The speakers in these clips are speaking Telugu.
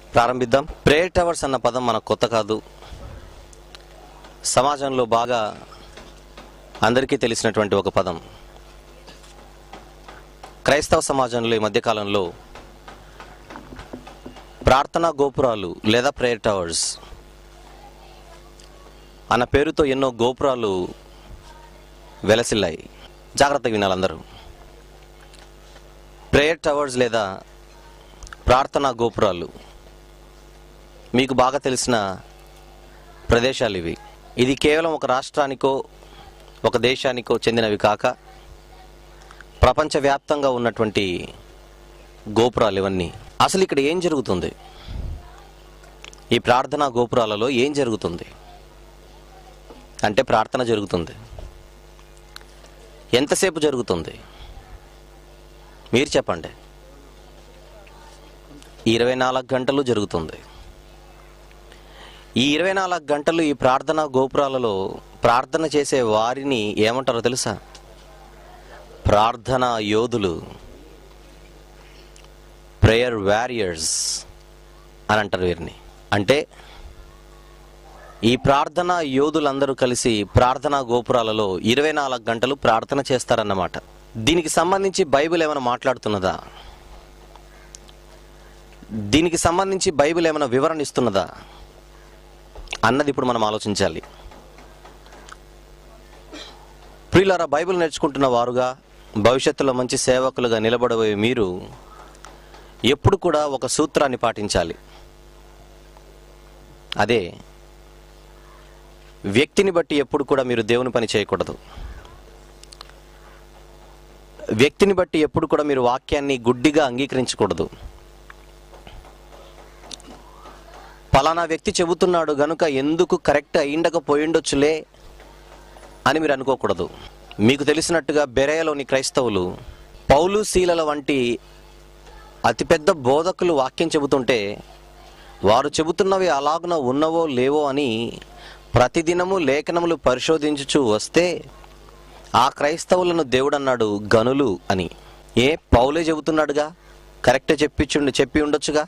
ప్రారంభిద్దాం ప్రేయర్ టవర్స్ అన్న పదం మనకు కొత్త కాదు సమాజంలో బాగా అందరికీ తెలిసినటువంటి ఒక పదం క్రైస్తవ సమాజంలో ఈ మధ్యకాలంలో ప్రార్థనా గోపురాలు లేదా ప్రేయర్ టవర్స్ అన్న పేరుతో ఎన్నో గోపురాలు వెలసిల్లాయి జాగ్రత్తగా వినాలి అందరూ ప్రేయర్ టవర్స్ లేదా ప్రార్థనా గోపురాలు మీకు బాగా తెలిసిన ప్రదేశాలు ఇవి ఇది కేవలం ఒక రాష్ట్రానికో ఒక దేశానికో చెందినవి కాక ప్రపంచవ్యాప్తంగా ఉన్నటువంటి గోపురాలు ఇవన్నీ అసలు ఇక్కడ ఏం జరుగుతుంది ఈ ప్రార్థనా గోపురాలలో ఏం జరుగుతుంది అంటే ప్రార్థన జరుగుతుంది ఎంతసేపు జరుగుతుంది మీరు చెప్పండి ఇరవై నాలుగు గంటలు జరుగుతుంది ఈ ఇరవై నాలుగు గంటలు ఈ ప్రార్థనా గోపురాలలో ప్రార్థన చేసే వారిని ఏమంటారో తెలుసా ప్రార్థనా యోధులు ప్రేయర్ వారియర్స్ అని అంటారు వీరిని అంటే ఈ ప్రార్థనా యోధులందరూ కలిసి ప్రార్థనా గోపురాలలో ఇరవై నాలుగు గంటలు ప్రార్థన చేస్తారన్నమాట దీనికి సంబంధించి బైబిల్ ఏమైనా మాట్లాడుతున్నదా దీనికి సంబంధించి బైబిల్ ఏమైనా వివరణ ఇస్తున్నదా అన్నది ఇప్పుడు మనం ఆలోచించాలి ప్రియులారా బైబిల్ నేర్చుకుంటున్న వారుగా భవిష్యత్తులో మంచి సేవకులుగా నిలబడబోయే మీరు ఎప్పుడు కూడా ఒక సూత్రాన్ని పాటించాలి అదే వ్యక్తిని బట్టి ఎప్పుడు కూడా మీరు దేవుని పని చేయకూడదు వ్యక్తిని బట్టి ఎప్పుడు కూడా మీరు వాక్యాన్ని గుడ్డిగా అంగీకరించకూడదు పలానా వ్యక్తి చెబుతున్నాడు గనుక ఎందుకు కరెక్ట్ అయిండకపోయిండొచ్చులే అని మీరు అనుకోకూడదు మీకు తెలిసినట్టుగా బెరయలోని క్రైస్తవులు పౌలు శీలల వంటి అతిపెద్ద బోధకులు వాక్యం చెబుతుంటే వారు చెబుతున్నవి అలాగున ఉన్నవో లేవో అని ప్రతిదినము లేఖనములు పరిశోధించుచు వస్తే ఆ క్రైస్తవులను దేవుడన్నాడు గనులు అని ఏ పౌలే చెబుతున్నాడుగా కరెక్టే చెప్పించుండు చెప్పి ఉండొచ్చుగా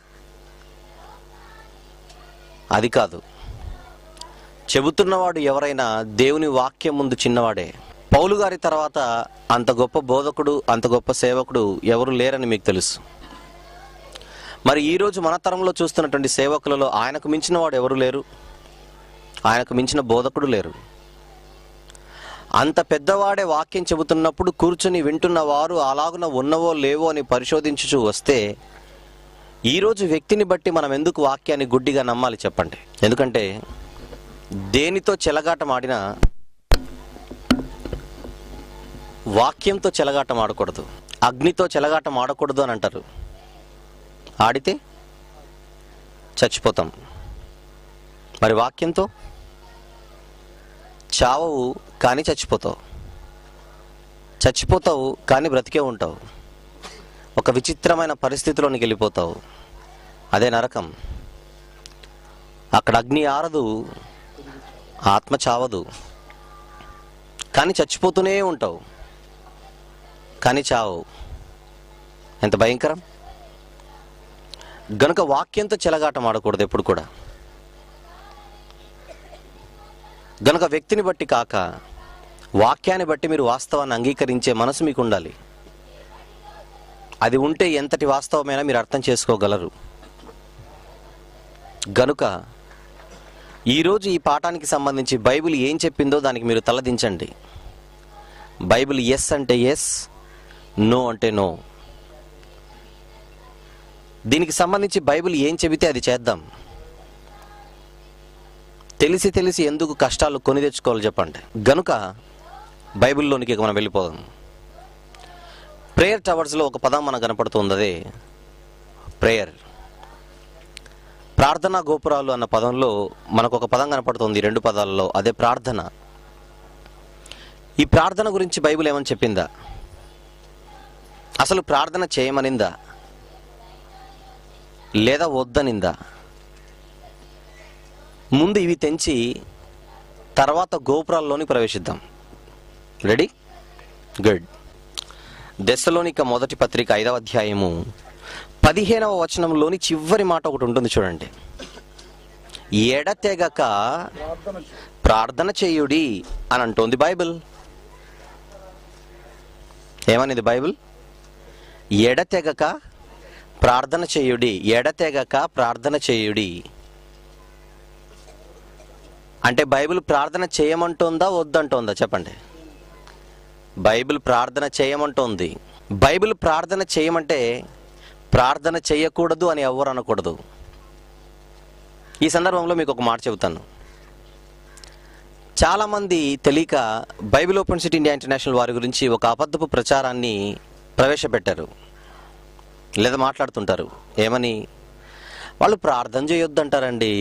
అది కాదు చెబుతున్నవాడు ఎవరైనా దేవుని వాక్యం ముందు చిన్నవాడే పౌలు గారి తర్వాత అంత గొప్ప బోధకుడు అంత గొప్ప సేవకుడు ఎవరు లేరని మీకు తెలుసు మరి ఈరోజు మన తరంలో చూస్తున్నటువంటి సేవకులలో ఆయనకు మించిన వాడు ఎవరు లేరు ఆయనకు మించిన బోధకుడు లేరు అంత పెద్దవాడే వాక్యం చెబుతున్నప్పుడు కూర్చుని వింటున్న వారు అలాగున ఉన్నవో లేవో అని పరిశోధించుచు వస్తే ఈరోజు వ్యక్తిని బట్టి మనం ఎందుకు వాక్యాన్ని గుడ్డిగా నమ్మాలి చెప్పండి ఎందుకంటే దేనితో చెలగాటం ఆడినా వాక్యంతో చెలగాటం ఆడకూడదు అగ్నితో చెలగాటం ఆడకూడదు అని అంటారు ఆడితే చచ్చిపోతాం మరి వాక్యంతో చావవు కానీ చచ్చిపోతావు చచ్చిపోతావు కానీ బ్రతికే ఉంటావు ఒక విచిత్రమైన పరిస్థితిలోనికి వెళ్ళిపోతావు అదే నరకం అక్కడ అగ్ని ఆరదు ఆత్మ చావదు కానీ చచ్చిపోతూనే ఉంటావు కానీ చావు ఎంత భయంకరం గనుక వాక్యంతో చెలగాటం ఆడకూడదు ఎప్పుడు కూడా గనుక వ్యక్తిని బట్టి కాక వాక్యాన్ని బట్టి మీరు వాస్తవాన్ని అంగీకరించే మనసు మీకు ఉండాలి అది ఉంటే ఎంతటి వాస్తవమైనా మీరు అర్థం చేసుకోగలరు గనుక ఈరోజు ఈ పాఠానికి సంబంధించి బైబిల్ ఏం చెప్పిందో దానికి మీరు తలదించండి బైబిల్ ఎస్ అంటే ఎస్ నో అంటే నో దీనికి సంబంధించి బైబిల్ ఏం చెబితే అది చేద్దాం తెలిసి తెలిసి ఎందుకు కష్టాలు కొని తెచ్చుకోవాలి చెప్పండి గనుక బైబిల్లోనికి ఇక మనం వెళ్ళిపోదాం ప్రేయర్ టవర్స్లో ఒక పదం మనకు కనపడుతుంది అదే ప్రేయర్ ప్రార్థనా గోపురాలు అన్న పదంలో మనకు ఒక పదం కనపడుతుంది ఈ రెండు పదాలలో అదే ప్రార్థన ఈ ప్రార్థన గురించి బైబిల్ ఏమని చెప్పిందా అసలు ప్రార్థన చేయమనిందా లేదా వద్దనిందా ముందు ఇవి తెంచి తర్వాత గోపురాల్లోని ప్రవేశిద్దాం రెడీ గుడ్ దశలోనిక మొదటి పత్రిక ఐదవ అధ్యాయము పదిహేనవ వచనంలోని చివరి మాట ఒకటి ఉంటుంది చూడండి ఎడతెగక ప్రార్థన చే- ప్రార్థన చేయుడి అని అంటోంది బైబిల్ ఏమనిది బైబిల్ ఎడతెగక ప్రార్థన చేయుడి ఎడతెగక ప్రార్థన చేయుడి అంటే బైబిల్ ప్రార్థన చేయమంటోందా వద్దంటోందా చెప్పండి బైబిల్ ప్రార్థన చేయమంటోంది బైబిల్ ప్రార్థన చేయమంటే ప్రార్థన చేయకూడదు అని ఎవరు అనకూడదు ఈ సందర్భంలో మీకు ఒక మాట చెబుతాను చాలామంది తెలియక Bible open city India international వారి గురించి ఒక అబద్ధపు ప్రచారాన్ని ప్రవేశపెట్టారు లేదా మాట్లాడుతుంటారు ఏమని వాళ్ళు ప్రార్థన చేయొద్దంటారండి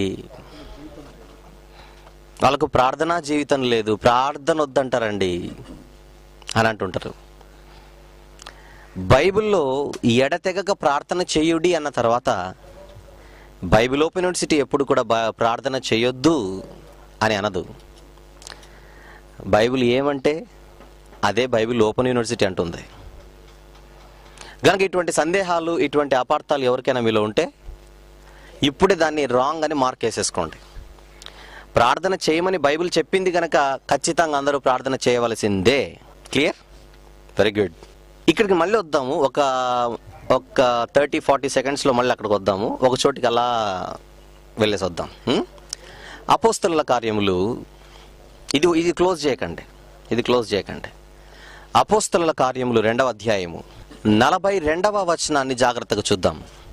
వాళ్ళకు ప్రార్థనా జీవితం లేదు ప్రార్థన వద్దంటారండి అని అంటుంటారు బైబిల్లో ఎడతెగక ప్రార్థన చేయుడి అన్న తర్వాత బైబిల్ ఓపెన్ యూనివర్సిటీ ఎప్పుడు కూడా బా- ప్రార్థన చేయొద్దు అని అనదు బైబిల్ ఏమంటే అదే బైబిల్ ఓపెన్ యూనివర్సిటీ అంటుంది కనుక ఇటువంటి సందేహాలు ఇటువంటి అపార్థాలు ఎవరికైనా మీలో ఉంటే ఇప్పుడే దాన్ని రాంగ్ అని మార్క్ వేసేసుకోండి ప్రార్థన చేయమని బైబిల్ చెప్పింది కనుక ఖచ్చితంగా అందరూ ప్రార్థన చేయవలసిందే క్లియర్ వెరీ గుడ్ ఇక్కడికి మళ్ళీ వద్దాము ఒక ఒక థర్టీ ఫార్టీ సెకండ్స్లో మళ్ళీ అక్కడికి వద్దాము ఒక చోటికి అలా వెళ్ళేసి వద్దాం హ్మ్? అపోస్తలుల కార్యములు ఇది ఇది క్లోజ్ చేయకండి ఇది క్లోజ్ చేయకండి అపోస్తలుల కార్యములు రెండవ అధ్యాయము నలభై రెండవ వచనాన్ని జాగ్రత్తగా చూద్దాం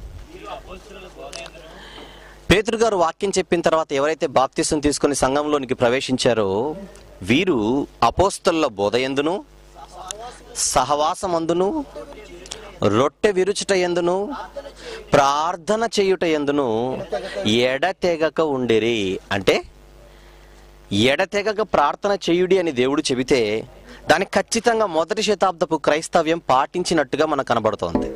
పేతురు గారు వాక్యం చెప్పిన తర్వాత ఎవరైతే బాప్తిసం తీసుకుని సంఘంలోనికి ప్రవేశించారో వీరు అపోస్తలుల బోధ ఎందును సహవాసమందును రొట్టె విరుచుట ఎందును ప్రార్థన చేయుట ఎందును ఎడతెగక ఉండిరి అంటే ఎడతెగక ప్రార్థన చేయుడి అని దేవుడు చెబితే దానికి ఖచ్చితంగా మొదటి శతాబ్దపు క్రైస్తవ్యం పాటించినట్టుగా మనకు కనబడుతోంది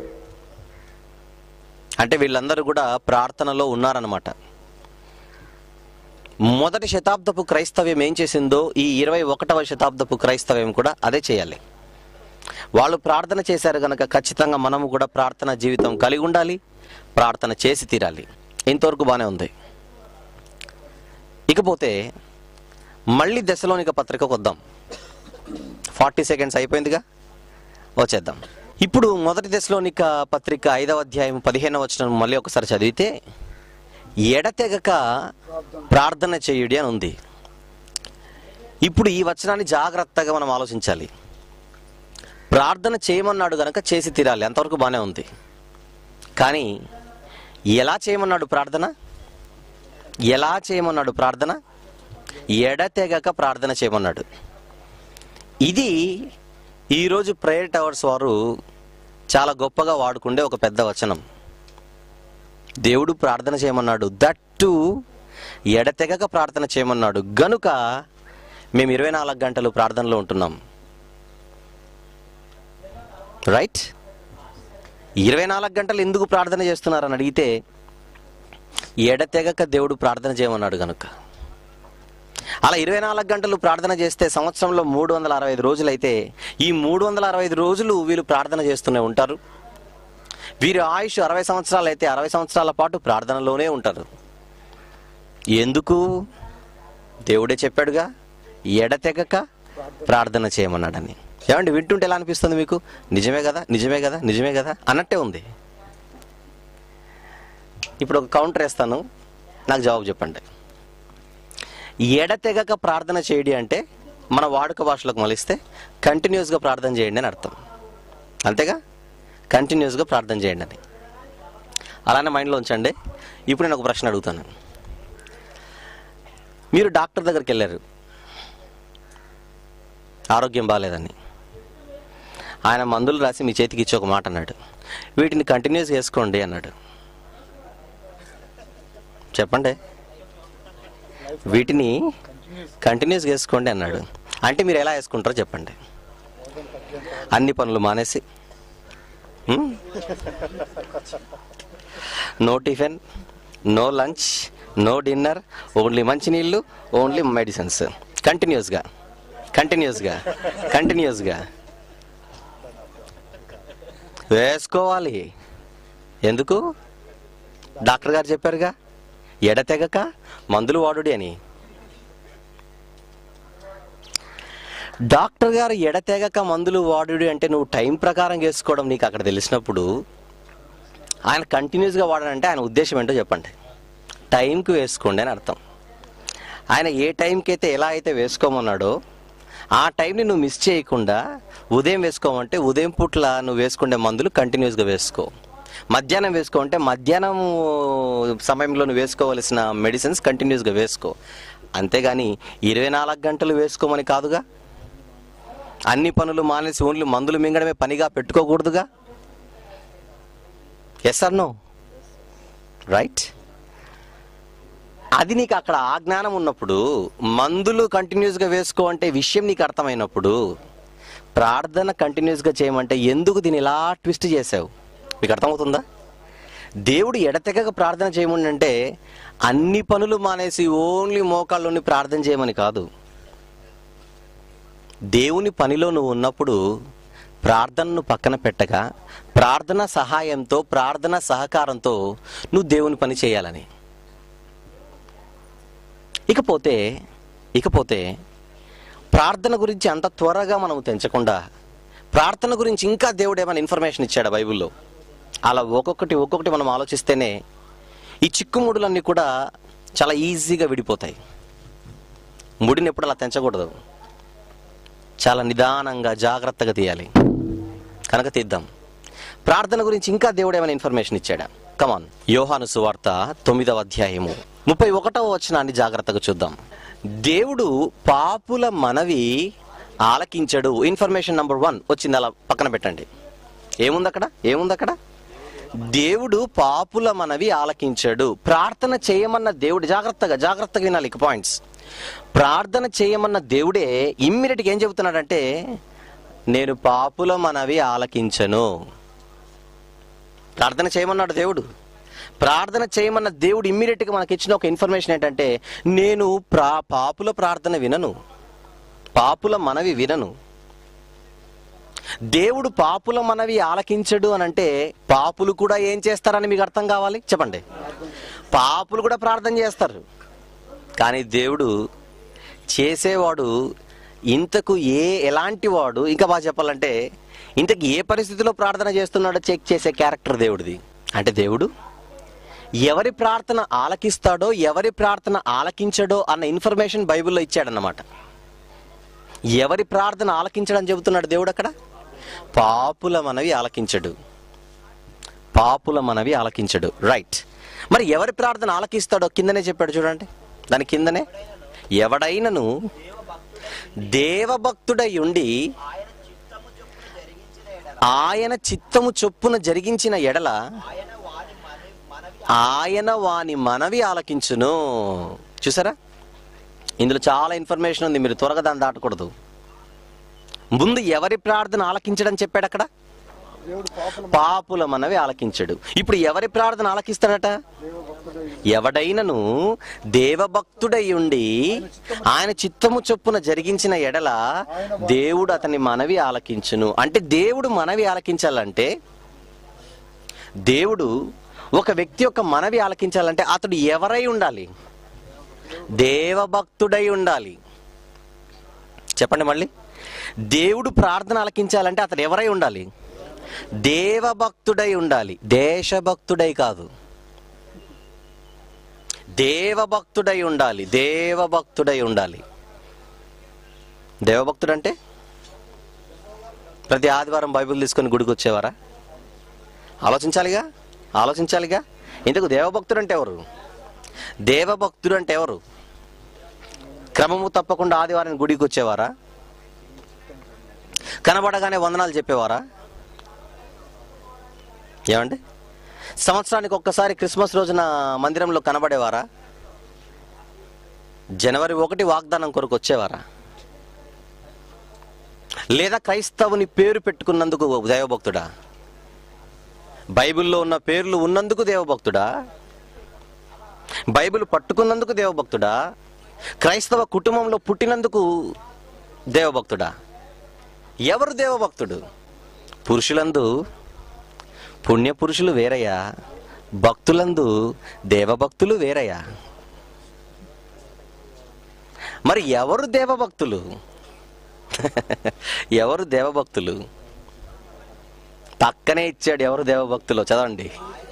అంటే వీళ్ళందరూ కూడా ప్రార్థనలో ఉన్నారనమాట మొదటి శతాబ్దపు క్రైస్తవ్యం ఏం చేసిందో ఈ ఇరవై ఒకటవ శతాబ్దపు క్రైస్తవ్యం కూడా అదే చేయాలి వాళ్ళు ప్రార్థన చేశారు గనక ఖచ్చితంగా మనము కూడా ప్రార్థన జీవితం కలిగి ఉండాలి ప్రార్థన చేసి తీరాలి ఇంతవరకు బాగానే ఉంది ఇకపోతే మళ్ళీ దశలోనిక పత్రికకు వద్దాం ఫార్టీ సెకండ్స్ అయిపోయిందిగా వచ్చేద్దాం ఇప్పుడు మొదటి దశలోనిక పత్రిక ఐదవ అధ్యాయం పదిహేనవ వచనం మళ్ళీ ఒకసారి చదివితే ఎడతెగక ప్రార్థన చేయుడి అని ఉంది ఇప్పుడు ఈ వచనాన్ని జాగ్రత్తగా మనం ఆలోచించాలి ప్రార్థన చేయమన్నాడు గనక చేసి తీరాలి అంతవరకు బాగానే ఉంది కానీ ఎలా చేయమన్నాడు ప్రార్థన ఎలా చేయమన్నాడు ప్రార్థన ఎడతెగక ప్రార్థన చేయమన్నాడు ఇది ఈరోజు ప్రేయర్ టవర్స్ వారు చాలా గొప్పగా వాడుకుండే ఒక పెద్ద వచనం దేవుడు ప్రార్థన చేయమన్నాడు దట్టు ఎడతెగక ప్రార్థన చేయమన్నాడు గనుక మేము ఇరవై నాలుగు గంటలు ప్రార్థనలో ఉంటున్నాం రైట్ ఇరవై నాలుగు గంటలు ఎందుకు ప్రార్థన చేస్తున్నారని అడిగితే ఎడతెగక దేవుడు ప్రార్థన చేయమన్నాడు గనుక అలా ఇరవై నాలుగు గంటలు ప్రార్థన చేస్తే సంవత్సరంలో మూడు వందల అరవై ఐదు రోజులు అయితే ఈ మూడు వందల అరవై ఐదు రోజులు వీళ్ళు ప్రార్థన చేస్తూనే ఉంటారు వీరి ఆయుష్ అరవై సంవత్సరాలు అయితే అరవై సంవత్సరాల పాటు ప్రార్థనలోనే ఉంటారు ఎందుకు దేవుడే చెప్పాడుగా ఎడతెగక ప్రార్థన చేయమన్నాడని ఏమండి వింటుంటే ఎలా అనిపిస్తుంది మీకు నిజమే కదా నిజమే కదా నిజమే కదా అన్నట్టే ఉంది ఇప్పుడు ఒక కౌంటర్ వేస్తాను నాకు జవాబు చెప్పండి ఎడతెగక ప్రార్థన చేయడి అంటే మన వాడుక భాషలోకి మలిస్తే కంటిన్యూస్గా ప్రార్థన చేయండి అని అర్థం అంతేగా కంటిన్యూస్గా ప్రార్థన చేయండి అని అలానే మైండ్లో ఉంచండి ఇప్పుడు నేను ఒక ప్రశ్న అడుగుతాను మీరు డాక్టర్ దగ్గరికి వెళ్ళారు ఆరోగ్యం బాగాలేదని ఆయన మందులు రాసి మీ చేతికి ఇచ్చి ఒక మాట అన్నాడు వీటిని కంటిన్యూస్ చేసుకోండి అన్నాడు చెప్పండి వీటిని కంటిన్యూస్ వేసుకోండి అన్నాడు అంటే మీరు ఎలా వేసుకుంటారో చెప్పండి అన్ని పనులు మానేసి hmm? No tiffin no lunch no dinner only మంచినీళ్ళు ఓన్లీ మెడిసిన్స్ కంటిన్యూస్గా కంటిన్యూస్గా కంటిన్యూస్గా వేసుకోవాలి ఎందుకు డాక్టర్ గారు చెప్పారుగా ఎడతెగక మందులు వాడుడి అని డాక్టర్ గారు ఎడతెగక మందులు వాడుడి అంటే నువ్వు టైం ప్రకారం వేసుకోవడం నీకు అక్కడ తెలిసినప్పుడు ఆయన కంటిన్యూస్గా వాడాలంటే ఆయన ఉద్దేశం ఏంటో చెప్పండి టైంకి వేసుకోండి అని అర్థం ఆయన ఏ టైంకి అయితే ఎలా అయితే వేసుకోమన్నాడో ఆ టైంని నువ్వు మిస్ చేయకుండా ఉదయం వేసుకోమంటే ఉదయం పూట్ల నువ్వు వేసుకునే మందులు కంటిన్యూస్గా వేసుకో మధ్యాహ్నం వేసుకోమంటే మధ్యాహ్నం సమయంలో నువ్వు వేసుకోవలసిన మెడిసిన్స్ కంటిన్యూస్గా వేసుకో అంతేగాని ఇరవై నాలుగు గంటలు వేసుకోమని కాదుగా అన్ని పనులు మానేసి ఓన్లీ మందులు మింగడమే పనిగా పెట్టుకోకూడదుగా ఎస్ ఆర్ నో రైట్ అది నీకు అక్కడ ఆ జ్ఞానం ఉన్నప్పుడు మందులు కంటిన్యూస్గా వేసుకో అంటే విషయం నీకు అర్థమైనప్పుడు ప్రార్థన కంటిన్యూస్గా చేయమంటే ఎందుకు దీన్ని ఇలా ట్విస్ట్ చేసావు మీకు అర్థమవుతుందా దేవుడు ఎడతెగక ప్రార్థన చేయమని అంటే అన్ని పనులు మానేసి ఓన్లీ మోకాళ్ళలోని ప్రార్థన చేయమని కాదు దేవుని పనిలో నువ్వు ఉన్నప్పుడు ప్రార్థనను పక్కన పెట్టగా ప్రార్థన సహాయంతో ప్రార్థన సహకారంతో నువ్వు దేవుని పని చేయాలని ఇకపోతే ఇకపోతే ప్రార్థన గురించి అంత త్వరగా మనం తెంచకుండా ప్రార్థన గురించి ఇంకా దేవుడు ఏమైనా ఇన్ఫర్మేషన్ ఇచ్చాడు బైబిల్లో అలా ఒక్కొక్కటి ఒక్కొక్కటి మనం ఆలోచిస్తేనే ఈ చిక్కుముడులన్నీ కూడా చాలా ఈజీగా విడిపోతాయి ముడిని ఎప్పుడు అలా తెంచకూడదు చాలా నిదానంగా జాగ్రత్తగా తీయాలి కనుక తీద్దాం ప్రార్థన గురించి ఇంకా దేవుడు ఏమైనా ఇన్ఫర్మేషన్ ఇచ్చాడా కమాన్ యోహాను సువార్త తొమ్మిదవ అధ్యాయము ముప్పై ఒకటవ వచనాన్ని జాగ్రత్తగా చూద్దాం దేవుడు పాపుల మనవి ఆలకించడు ఇన్ఫర్మేషన్ నంబర్ వన్ వచ్చింది అలా పక్కన పెట్టండి ఏముంది అక్కడ ఏముంది అక్కడ దేవుడు పాపుల మనవి ఆలకించాడు ప్రార్థన చేయమన్న దేవుడు జాగ్రత్తగా జాగ్రత్తగా వినాలి ఇక పాయింట్స్ ప్రార్థన చేయమన్న దేవుడే ఇమ్మీడియట్గా ఏం చెబుతున్నాడంటే నేను పాపుల మనవి ఆలకించను ప్రార్థన చేయమన్నాడు దేవుడు ప్రార్థన చేయమన్న దేవుడు ఇమ్మీడియట్గా మనకి ఇచ్చిన ఒక ఇన్ఫర్మేషన్ ఏంటంటే నేను ప్రా పాపుల ప్రార్థన వినను పాపుల మనవి వినను దేవుడు పాపుల మనవి ఆలకించడు అని అంటే పాపులు కూడా ఏం చేస్తారని మీకు అర్థం కావాలి చెప్పండి పాపులు కూడా ప్రార్థన చేస్తారు కానీ దేవుడు చేసేవాడు ఇంతకు ఏ ఎలాంటి వాడు ఇంకా బాగా చెప్పాలంటే ఇంతకు ఏ పరిస్థితిలో ప్రార్థన చేస్తున్నాడో చెక్ చేసే క్యారెక్టర్ దేవుడిది అంటే దేవుడు ఎవరి ప్రార్థన ఆలకిస్తాడో ఎవరి ప్రార్థన ఆలకించడో అన్న ఇన్ఫర్మేషన్ బైబిల్లో ఇచ్చాడన్నమాట ఎవరి ప్రార్థన ఆలకించడని చెబుతున్నాడు దేవుడు అక్కడ పాపుల మనవి ఆలకించడు పాపుల మనవి ఆలకించడు రైట్ మరి ఎవరి ప్రార్థన ఆలకిస్తాడో కిందనే చెప్పాడు చూడండి దాని కిందనే ఎవడైనను దేవభక్తుడై ఉండి ఆయన చిత్తము చొప్పున జరిగించిన ఎడల ఆయన వాని మనవి ఆలకించును చూసారా ఇందులో చాలా ఇన్ఫర్మేషన్ ఉంది మీరు త్వరగా దాన్ని దాటకూడదు ముందు ఎవరి ప్రార్థన ఆలకించడం చెప్పాడు అక్కడ దేవుడు పాపల పాపుల మనవి ఆలకించడు ఇప్పుడు ఎవరి ప్రార్థన ఆలకిస్తాడట ఎవడైనను దేవభక్తుడై ఉండి ఆయన చిత్తము చొప్పున జరిగించిన ఎడల దేవుడు అతని మనవి ఆలకించును అంటే దేవుడు మనవి ఆలకించాలంటే దేవుడు ఒక వ్యక్తి యొక్క మనవి ఆలకించాలంటే అతడు ఎవరై ఉండాలి దేవభక్తుడై ఉండాలి చెప్పండి మళ్ళీ దేవుడు ప్రార్థన ఆలకించాలంటే అతడు ఎవరై ఉండాలి దేవభక్తుడై ఉండాలి దేశభక్తుడై కాదు దేవభక్తుడై ఉండాలి దేవభక్తుడై ఉండాలి దేవభక్తుడు అంటే ప్రతి ఆదివారం బైబిల్ తీసుకొని గుడికి వచ్చేవారా ఆలోచించాలిగా ఆలోచించాలిగా ఇందుకు దేవభక్తుడు అంటే ఎవరు దేవభక్తుడు అంటే ఎవరు క్రమము తప్పకుండా ఆదివారం గుడికి వచ్చేవారా కనబడగానే వందనాలు చెప్పేవారా ఏమండి సంవత్సరానికి ఒక్కసారి క్రిస్మస్ రోజున మందిరంలో కనబడేవారా జనవరి ఒకటి వాగ్దానం కొరకు వచ్చేవారా లేదా క్రైస్తవుని పేరు పెట్టుకున్నందుకు దేవభక్తుడా బైబిల్లో ఉన్న పేర్లు ఉన్నందుకు దేవభక్తుడా బైబిల్ పట్టుకున్నందుకు దేవభక్తుడా క్రైస్తవ కుటుంబంలో పుట్టినందుకు దేవభక్తుడా ఎవరు దేవభక్తుడు పురుషులందు పుణ్యపురుషులు వేరయ్యా భక్తులందు దేవభక్తులు వేరయ్యా మరి ఎవరు దేవభక్తులు ఎవరు దేవభక్తులు పక్కనే ఇచ్చాడు ఎవరు దేవభక్తులు చదవండి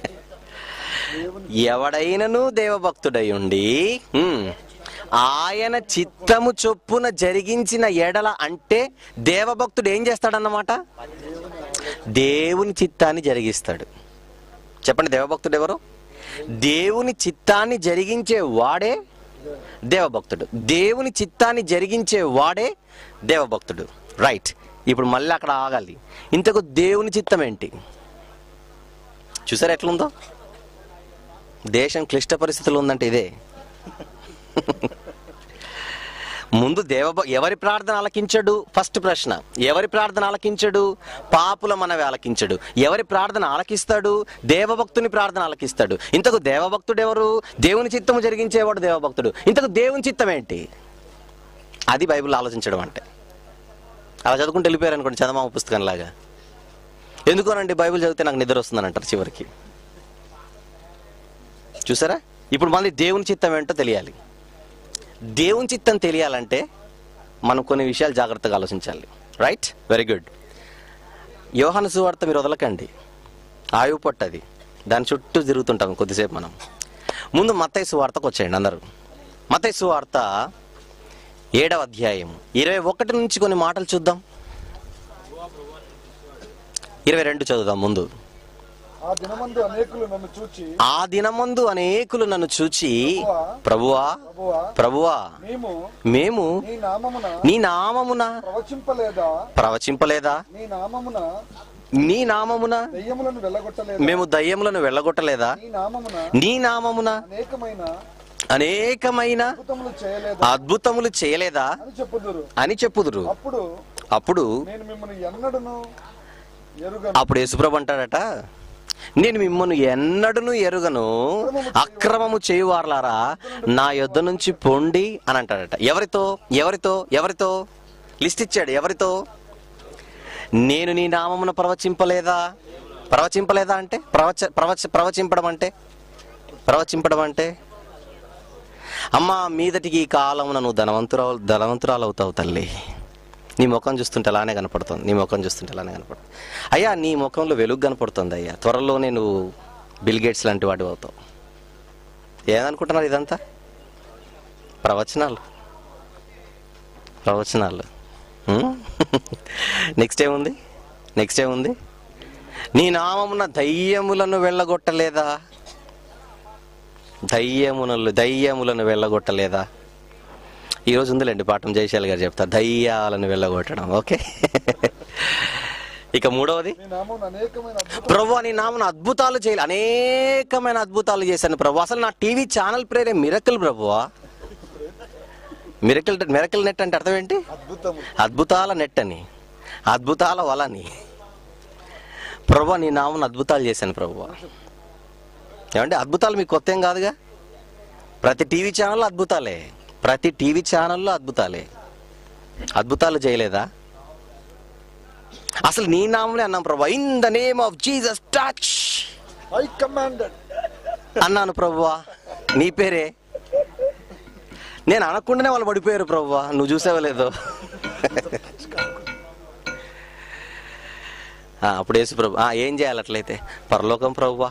ఎవడైనను దేవభక్తుడై ఉండి ఉమ్, ఆయన చిత్తము చొప్పున జరిగించిన ఎడల అంటే దేవభక్తుడు ఏం చేస్తాడన్నమాట దేవుని చిత్తాన్ని జరిగిస్తాడు చెప్పండి దేవభక్తుడు ఎవరు దేవుని చిత్తాన్ని జరిగించే వాడే దేవభక్తుడు దేవుని చిత్తాన్ని జరిగించే వాడే దేవభక్తుడు రైట్ ఇప్పుడు మళ్ళీ అక్కడ ఆగాలి ఇంతకు దేవుని చిత్తం ఏంటి చూసారా ఎట్లుందో దేశం క్లిష్ట పరిస్థితులు ఉందంటే ఇదే ముందు దేవ ఎవరి ప్రార్థన ఆలకించడు ఫస్ట్ ప్రశ్న ఎవరి ప్రార్థన ఆలకించడు పాపుల మనవి ఆలకించడు ఎవరి ప్రార్థన ఆలకిస్తాడు దేవభక్తుని ప్రార్థన ఆలకిస్తాడు ఇంతకు దేవభక్తుడు ఎవరు దేవుని చిత్తము జరిగించేవాడు దేవభక్తుడు ఇంతకు దేవుని చిత్తం ఏంటి అది బైబిల్ ఆలోచించడం అంటే అలా చదువుకుంటూ వెళ్ళిపోయారు అనుకోండి చదమామ పుస్తకం లాగా ఎందుకోనండి బైబిల్ చదివితే నాకు నిద్ర వస్తుందని అంటారు చివరికి చూసారా ఇప్పుడు మళ్ళీ దేవుని చిత్తం ఏంటో తెలియాలి దేవుని చిత్తం తెలియాలంటే మనం కొన్ని విషయాలు జాగ్రత్తగా ఆలోచించాలి రైట్ వెరీ గుడ్ యోహాను సువార్త మీరు వదలకండి ఆయువు పట్టది దాని చుట్టూ తిరుగుతుంటాం కొద్దిసేపు మనం ముందు మత్తయి సువార్తకు వచ్చేయండి అందరూ మత్తయి సువార్త ఏడవ అధ్యాయం ఇరవై ఒకటి నుంచి కొన్ని మాటలు చూద్దాం ఇరవై రెండు చదువుదాం ముందు ఆ దినమందు అనేకులు నన్ను చూచి ఆ దినమందు అనేకులు నన్ను చూచి ప్రభువా ప్రభువా ప్రభువా మేము మేము నీ నామమున నీ నామమున ప్రవచింపలేదా ప్రవచింపలేదా నీ నామమున నీ నామమున దెయ్యములను వెళ్ళగొట్టలేదా మేము దయ్యములను వెళ్ళగొట్టలేదా నీ నామమున నీ నామమున అనేకమైన అనేకమైన అద్భుతములు చేయలేదా అద్భుతములు చేయలేదా అని చెప్పుదురు అని చెప్పుదురు అప్పుడు అప్పుడు నేను మిమ్మల్ని ఎన్నడను ఎరుగను అప్పుడు యేసుప్రభు అంటాడట నేను మిమ్మల్ని ఎన్నడను ఎరుగను అక్రమము చేయువార్లారా నా యొద్ద నుంచి పొండి అని అంటాడట ఎవరితో ఎవరితో ఎవరితో లిస్ట్ ఇచ్చాడు ఎవరితో నేను నీ నామమున ప్రవచింపలేదా ప్రవచింపలేదా అంటే ప్రవచ ప్రవచ ప్రవచింపడం అంటే ప్రవచింపడం అంటే అమ్మా మీదటికి ఈ కాలమున నువ్వు ధనవంతురాలు ధనవంతురాలు అవుతావు తల్లి నీ ముఖం చూస్తుంటే అలానే కనపడుతుంది నీ ముఖం చూస్తుంటే అలానే కనపడుతుంది అయ్యా నీ ముఖంలో వెలుగు కనపడుతుంది అయ్యా త్వరలోనే నువ్వు బిల్ గేట్స్ లాంటి వాడు అవుతావు ఏదనుకుంటున్నారు ఇదంతా ప్రవచనాలు ప్రవచనాలు నెక్స్ట్ ఏముంది నెక్స్ట్ ఏముంది నీ నామమున దయ్యములను వెళ్ళగొట్టలేదా దయ్యమునలు దయ్యములను వెళ్ళగొట్టలేదా ఈరోజు ఉందిలేండి పాఠం జయశాల్ గారు చెప్తా దయ్యాలను వెళ్ళగొట్టడం ఓకే ఇక మూడవది నీ నామమున అనేకమైన అద్భుత ప్రభు నీ నామను అద్భుతాలు చేయాలి అనేకమైన అద్భుతాలు చేశాను ప్రభు అసలు నా టీవీ ఛానల్ పేరే మిరకల్ ప్రభువా మిరకల్ మిరకల్ నెట్ అంటే అర్థం ఏంటి అద్భుతము అద్భుతాల నెట్ అని అద్భుతాల వలని ప్రభు నీ నామను అద్భుతాలు చేశాను ప్రభు ఏమంటే అద్భుతాలు మీకు కొత్త ఏం కాదుగా ప్రతి టీవీ ఛానల్లో అద్భుతాలే ప్రతి టీవీ ఛానల్లో అద్భుతాలే అద్భుతాలు చేయలేదా అసలు నీ నామనే అన్నాం ప్రభు in the name of Jesus touch I commanded అన్నాను ప్రభువా నీ పేరే నేను అనకుండానే వాళ్ళు పడిపోయారు ప్రభువా నువ్వు చూసావో లేదో ఆ, అప్పుడు యేసు ప్రభు ఆ, ఏం చేయాలి అట్లయితే పరలోకం ప్రభువా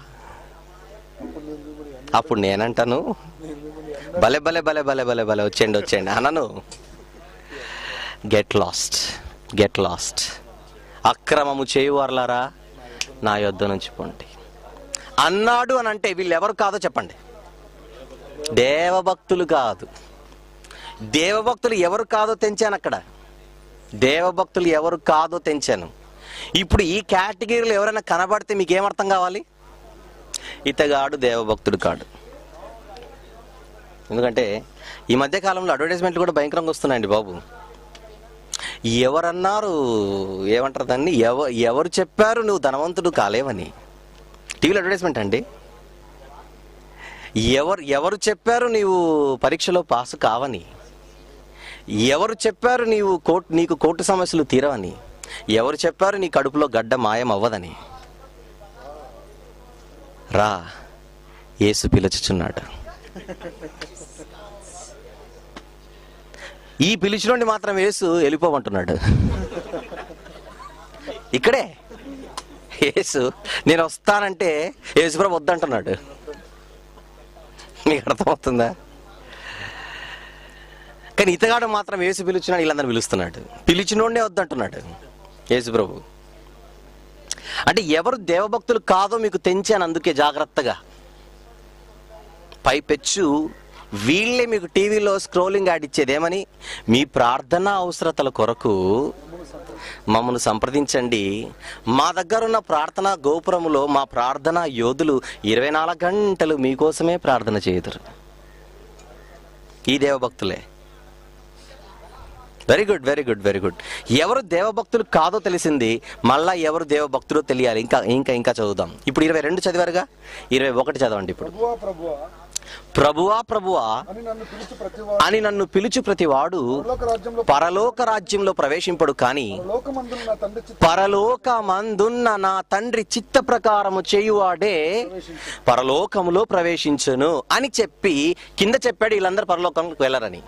అప్పుడు నేనంటాను భలే భలే భలే భలే భలే భలే వచ్చేయండి వచ్చేయండి అనను గెట్ లాస్ట్ గెట్ లాస్ట్ అక్రమము చేయువార్లారా నా యొద్ద నుంచి పొండి అన్నాడు అని అంటే వీళ్ళు ఎవరు కాదో చెప్పండి దేవభక్తులు కాదు దేవభక్తులు ఎవరు కాదో తెంచాను అక్కడ దేవభక్తులు ఎవరు కాదో తెంచాను ఇప్పుడు ఈ కేటగిరీలో ఎవరైనా కనబడితే మీకు ఏమర్థం కావాలి ఇతగాడు దేవభక్తుడు కాడు ఎందుకంటే ఈ మధ్య కాలంలో అడ్వర్టైజ్మెంట్లు కూడా భయంకరంగా వస్తున్నాయండి బాబు ఎవరన్నారు ఏమంటారు దాన్ని ఎవ ఎవరు చెప్పారు నువ్వు ధనవంతుడు కాలేవని టీవీలో అడ్వర్టైజ్మెంట్ అండి ఎవరు ఎవరు చెప్పారు నీవు పరీక్షలో పాస్ కావని ఎవరు చెప్పారు నీవు కోర్టు నీకు కోర్టు సమస్యలు తీరవని ఎవరు చెప్పారు నీ కడుపులో గడ్డ మాయం అవ్వదని రా యేసు పిలుచుచున్నాడు ఈ పిలిచినోండి మాత్రం యేసు వెళ్ళిపోమంటున్నాడు ఇక్కడే యేసు నేను వస్తానంటే యేసుప్రభు వద్దంటున్నాడు మీకు అర్థమవుతుందా కానీ ఇతగాడు మాత్రం యేసు పిలుచున్నాడు వీళ్ళందరూ పిలుస్తున్నాడు పిలిచినోడే వద్దంటున్నాడు యేసు ప్రభు అంటే ఎవరు దేవభక్తులు కాదో మీకు తెంచాను అందుకే జాగ్రత్తగా పైపెచ్చు వీళ్ళే మీకు టీవీలో స్క్రోలింగ్ యాడ్ ఇచ్చేది ఏమని మీ ప్రార్థన అవసరతల కొరకు మమ్మల్ని సంప్రదించండి మా దగ్గర ఉన్న ప్రార్థనా గోపురములో మా ప్రార్థనా యోధులు ఇరవై నాలుగు గంటలు మీకోసమే ప్రార్థన చేయుదురు ఈ దేవభక్తులే very good very good very good ఎవరు దేవభక్తులు కాదో తెలిసింది మళ్ళా ఎవరు దేవభక్తులో తెలియాలి ఇంకా ఇంకా ఇంకా చదువుదాం ఇప్పుడు ఇరవై రెండు చదివారుగా ఇరవై ఒకటి చదవండి ఇప్పుడు ప్రభువా ప్రభువా ప్రభువా ప్రభువా అని నన్ను పిలిచి ప్రతి అని నన్ను పిలుచు ప్రతివాడు పరలోక రాజ్యంలో పరలోక రాజ్యంలో ప్రవేశింపడు కానీ లోకమందున నా తండ్రి చిత్త పరలోకమందున్న నా తండ్రి చిత్త ప్రకారము చేయువాడే పరలోకములో ప్రవేశించును అని చెప్పి కింద చెప్పాడు వీళ్ళందరూ పరలోకంలోకి వెళ్ళరని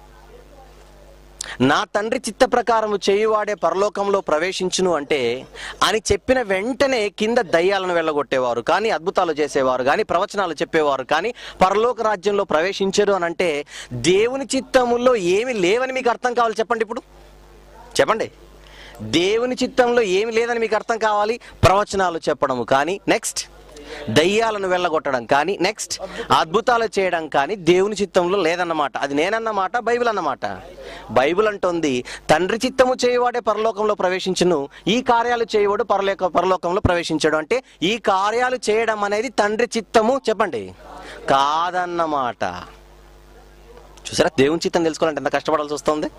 నా తండ్రి చిత్త ప్రకారము చేయువాడే పరలోకంలో ప్రవేశించును అంటే అని చెప్పిన వెంటనే కింద దయ్యాలను వెళ్ళగొట్టేవారు కానీ అద్భుతాలు చేసేవారు కానీ ప్రవచనాలు చెప్పేవారు కానీ పరలోక రాజ్యంలో ప్రవేశించరు అని అంటే దేవుని చిత్తములో ఏమి లేవని మీకు అర్థం కావాలి చెప్పండి ఇప్పుడు చెప్పండి దేవుని చిత్తంలో ఏమి లేదని మీకు అర్థం కావాలి ప్రవచనాలు చెప్పడము కానీ నెక్స్ట్ దయ్యాలను వెళ్ళగొట్టడం కానీ నెక్స్ట్ అద్భుతాలు చేయడం కానీ దేవుని చిత్తంలో లేదన్నమాట అది నేనన్నమాట బైబిల్ అన్నమాట బైబిల్ అంటోంది తండ్రి చిత్తము చేయవాడే పరలోకంలో ప్రవేశించును ఈ కార్యాలు చేయవాడు పరలోక పరలోకంలో ప్రవేశించాడు అంటే ఈ కార్యాలు చేయడం అనేది తండ్రి చిత్తము చెప్పండి కాదన్నమాట చూసారా దేవుని చిత్తం తెలుసుకోవాలంటే ఎంత కష్టపడాల్సి వస్తుంది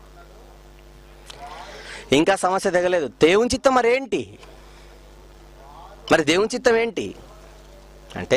ఇంకా సమస్య దిగలేదు దేవుని చిత్తం మరేంటి మరి దేవుని చిత్తం ఏంటి అంటే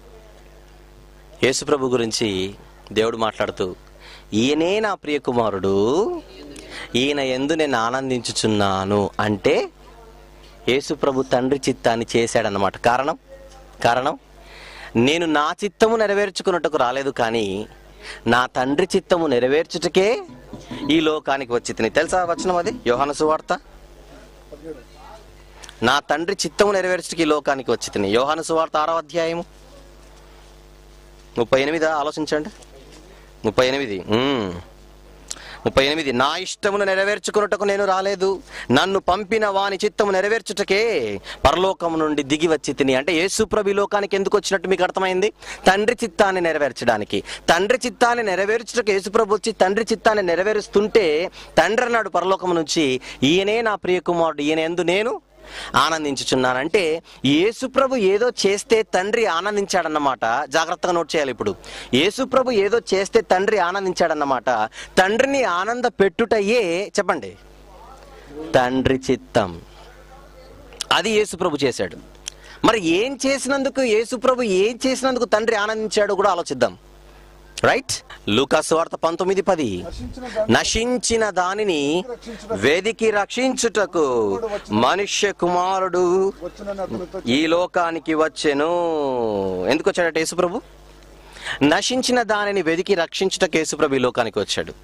యేసుప్రభు గురించి దేవుడు మాట్లాడుతూ ఈయనే నా ప్రియ కుమారుడు ఈయన ఎందు నేను ఆనందించుచున్నాను అంటే యేసుప్రభు తండ్రి చిత్తాన్ని చేశాడన్నమాట కారణం కారణం నేను నా చిత్తము నెరవేర్చుకున్నట్టుకు రాలేదు కానీ నా తండ్రి చిత్తము నెరవేర్చుటకే ఈ లోకానికి వచ్చి తిని తెలుసా వచనం అది యోహాను సువార్త పదిహేడు నా తండ్రి చిత్తము నెరవేర్చుటకి ఈ లోకానికి వచ్చి తిని యోహాను సువార్త ఆరో అధ్యాయము ముప్పై ఎనిమిదా ఆలోచించండి ముప్పై ఎనిమిది ఉమ్. ముప్పై ఎనిమిది నా ఇష్టమును నెరవేర్చుకున్నటకు నేను రాలేదు నన్ను పంపిన వాని చిత్తము నెరవేర్చుటకే పరలోకము నుండి దిగి వచ్చి తిని అంటే యేసుప్రభు ఈ లోకానికి ఎందుకు వచ్చినట్టు మీకు అర్థమైంది తండ్రి చిత్తాన్ని నెరవేర్చడానికి తండ్రి చిత్తాన్ని నెరవేర్చుటకు యేసుప్రభు వచ్చి తండ్రి చిత్తాన్ని నెరవేరుస్తుంటే తండ్రి అన్నాడు పరలోకము నుంచి ఈయనే నా ప్రియ కుమారుడు ఈయన ఎందు నేను ఆనందించుచున్నానంటే యేసుప్రభు ఏదో చేస్తే తండ్రి ఆనందించాడన్నమాట జాగ్రత్తగా నోట్ చేయాలి ఇప్పుడు యేసుప్రభు ఏదో చేస్తే తండ్రి ఆనందించాడన్నమాట తండ్రిని ఆనంద పెట్టుటయే చెప్పండి తండ్రి చిత్తం అది యేసుప్రభు చేశాడు మరి ఏం చేసినందుకు యేసుప్రభు ఏం చేసినందుకు తండ్రి ఆనందించాడు కూడా ఆలోచిద్దాం రైట్ లూకాసు వార్త పంతొమ్మిది పది నశించిన దాన్ని నశించిన దానిని వేదికి రక్షించుటకు మనుష్య కుమారుడు వచ్చినని అతనితో ఈ లోకానికి వచ్చెను ఎందుకు వచ్చాడట యేసుప్రభు నశించిన దానిని వెదికి రక్షించుటకు యేసుప్రభు ఈ లోకానికి వచ్చాడు